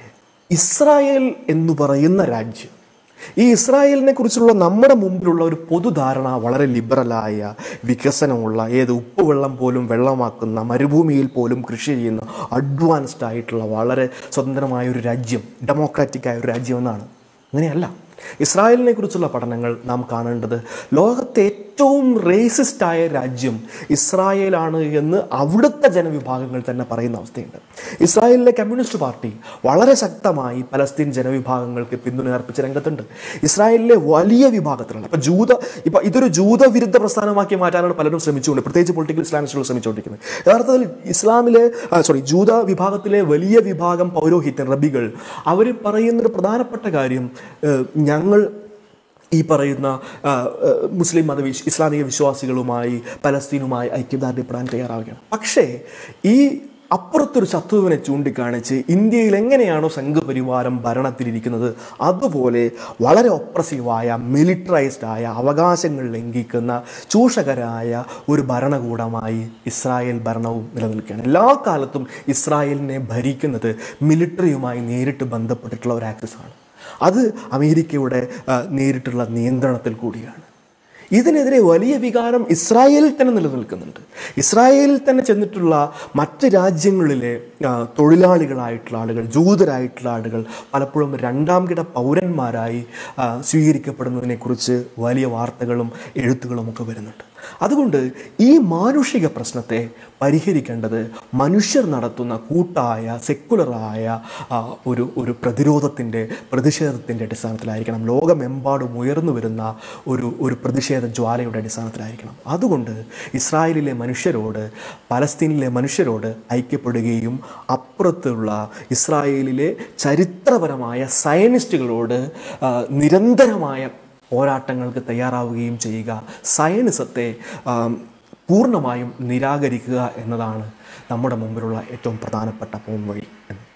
Speaker 1: ഇസ്രായേൽ എന്ന് പറയുന്ന രാജ്യം ഈ ഇസ്രായേലിനെ കുറിച്ചുള്ള നമ്മുടെ മുമ്പിലുള്ള ഒരു പൊതുധാരണ വളരെ ലിബറലായ വികസനമുള്ള ഏത് ഉപ്പുവെള്ളം പോലും വെള്ളമാക്കുന്ന മരുഭൂമിയിൽ പോലും കൃഷി ചെയ്യുന്ന അഡ്വാൻസ്ഡ് ആയിട്ടുള്ള വളരെ സ്വതന്ത്രമായ ഒരു രാജ്യം ഡെമോക്രാറ്റിക് ആയ ഒരു രാജ്യം എന്നാണ് അങ്ങനെയല്ല ഇസ്രായേലിനെ കുറിച്ചുള്ള പഠനങ്ങൾ നാം കാണേണ്ടത് ലോകത്തെ ഏറ്റവും റേസിസ്റ്റ് ആയ രാജ്യം ഇസ്രായേലാണ് എന്ന് അവിടുത്തെ ജനവിഭാഗങ്ങൾ തന്നെ പറയുന്ന അവസ്ഥയുണ്ട് ഇസ്രായേലിലെ കമ്മ്യൂണിസ്റ്റ് പാർട്ടി വളരെ ശക്തമായി പലസ്തീൻ ജനവിഭാഗങ്ങൾക്ക് പിന്തുണ അർപ്പിച്ച രംഗത്തുണ്ട് ഇസ്രായേലിലെ വലിയ വിഭാഗത്തിലുള്ള ഇപ്പം ജൂത ഇപ്പം ഇതൊരു ജൂതവിരുദ്ധ പ്രസ്ഥാനമാക്കി മാറ്റാനാണ് പലരും ശ്രമിച്ചുകൊണ്ട് പ്രത്യേകിച്ച് പൊളിറ്റിക്കൽ ഇസ്ലാമിസ്റ്റുകൾ ശ്രമിച്ചുകൊണ്ടിരിക്കുന്നത് യഥാർത്ഥത്തിൽ ഇസ്ലാമിലെ ആ, സോറി ജൂത വിഭാഗത്തിലെ വലിയ വിഭാഗം പൗരോഹിത്യൻ റബികൾ അവർ പറയുന്നൊരു പ്രധാനപ്പെട്ട കാര്യം ഏഹ്, ഞങ്ങൾ ഈ പറയുന്ന ആ, ആ, മുസ്ലിം മത വിശ് ഇസ്ലാമിക വിശ്വാസികളുമായി പലസ്തീനുമായി ഐക്യദാർഢ്യപ്പെടാൻ തയ്യാറാവുകയാണ് പക്ഷേ ഈ അപ്പുറത്തൊരു ശത്രുവിനെ ചൂണ്ടിക്കാണിച്ച് ഇന്ത്യയിൽ എങ്ങനെയാണോ സംഘപരിവാരം ഭരണത്തിലിരിക്കുന്നത് അതുപോലെ വളരെ ഒപ്രസീവായ മിലിറ്ററൈസ്ഡ് ആയ അവകാശങ്ങൾ ലംഘിക്കുന്ന ചൂഷകരായ ഒരു ഭരണകൂടമായി ഇസ്രായേൽ ഭരണവും നിലനിൽക്കുകയാണ് എല്ലാ കാലത്തും ഇസ്രായേലിനെ ഭരിക്കുന്നത് മിലിറ്ററിയുമായി നേരിട്ട് ബന്ധപ്പെട്ടിട്ടുള്ള ഒരു ആക്സസാണ് അത് അമേരിക്കയുടെ ആ, നേരിട്ടുള്ള നിയന്ത്രണത്തിൽ കൂടിയാണ് ഇതിനെതിരെ വലിയ വികാരം ഇസ്രായേലിൽ തന്നെ നിലനിൽക്കുന്നുണ്ട് ഇസ്രായേലിൽ തന്നെ ചെന്നിട്ടുള്ള മറ്റ് രാജ്യങ്ങളിലെ ആ, തൊഴിലാളികളായിട്ടുള്ള ആളുകൾ ജൂതരായിട്ടുള്ള ആളുകൾ പലപ്പോഴും രണ്ടാം കിട പൗരന്മാരായി ആ, സ്വീകരിക്കപ്പെടുന്നതിനെക്കുറിച്ച് വലിയ വാർത്തകളും എഴുത്തുകളും ഒക്കെ വരുന്നുണ്ട് അതുകൊണ്ട് ഈ മാനുഷിക പ്രശ്നത്തെ പരിഹരിക്കേണ്ടത് മനുഷ്യർ നടത്തുന്ന കൂട്ടായ സെക്കുലറായ ആ, ഒരു ഒരു പ്രതിരോധത്തിൻ്റെ പ്രതിഷേധത്തിൻ്റെ അടിസ്ഥാനത്തിലായിരിക്കണം ലോകമെമ്പാടും ഉയർന്നു വരുന്ന ഒരു ഒരു പ്രതിഷേധ ജ്വാലയുടെ അടിസ്ഥാനത്തിലായിരിക്കണം അതുകൊണ്ട് ഇസ്രായേലിലെ മനുഷ്യരോട് പലസ്തീനിലെ മനുഷ്യരോട് ഐക്യപ്പെടുകയും അപ്പുറത്തുള്ള ഇസ്രായേലിലെ ചരിത്രപരമായ സയനിസ്റ്റുകളോട് ആ, നിരന്തരമായ പോരാട്ടങ്ങൾക്ക് തയ്യാറാവുകയും ചെയ്യുക സയനിസത്തെ ആം, പൂർണ്ണമായും നിരാകരിക്കുക എന്നതാണ് നമ്മുടെ മുമ്പിലുള്ള ഏറ്റവും പ്രധാനപ്പെട്ട പോംവഴി എന്ന്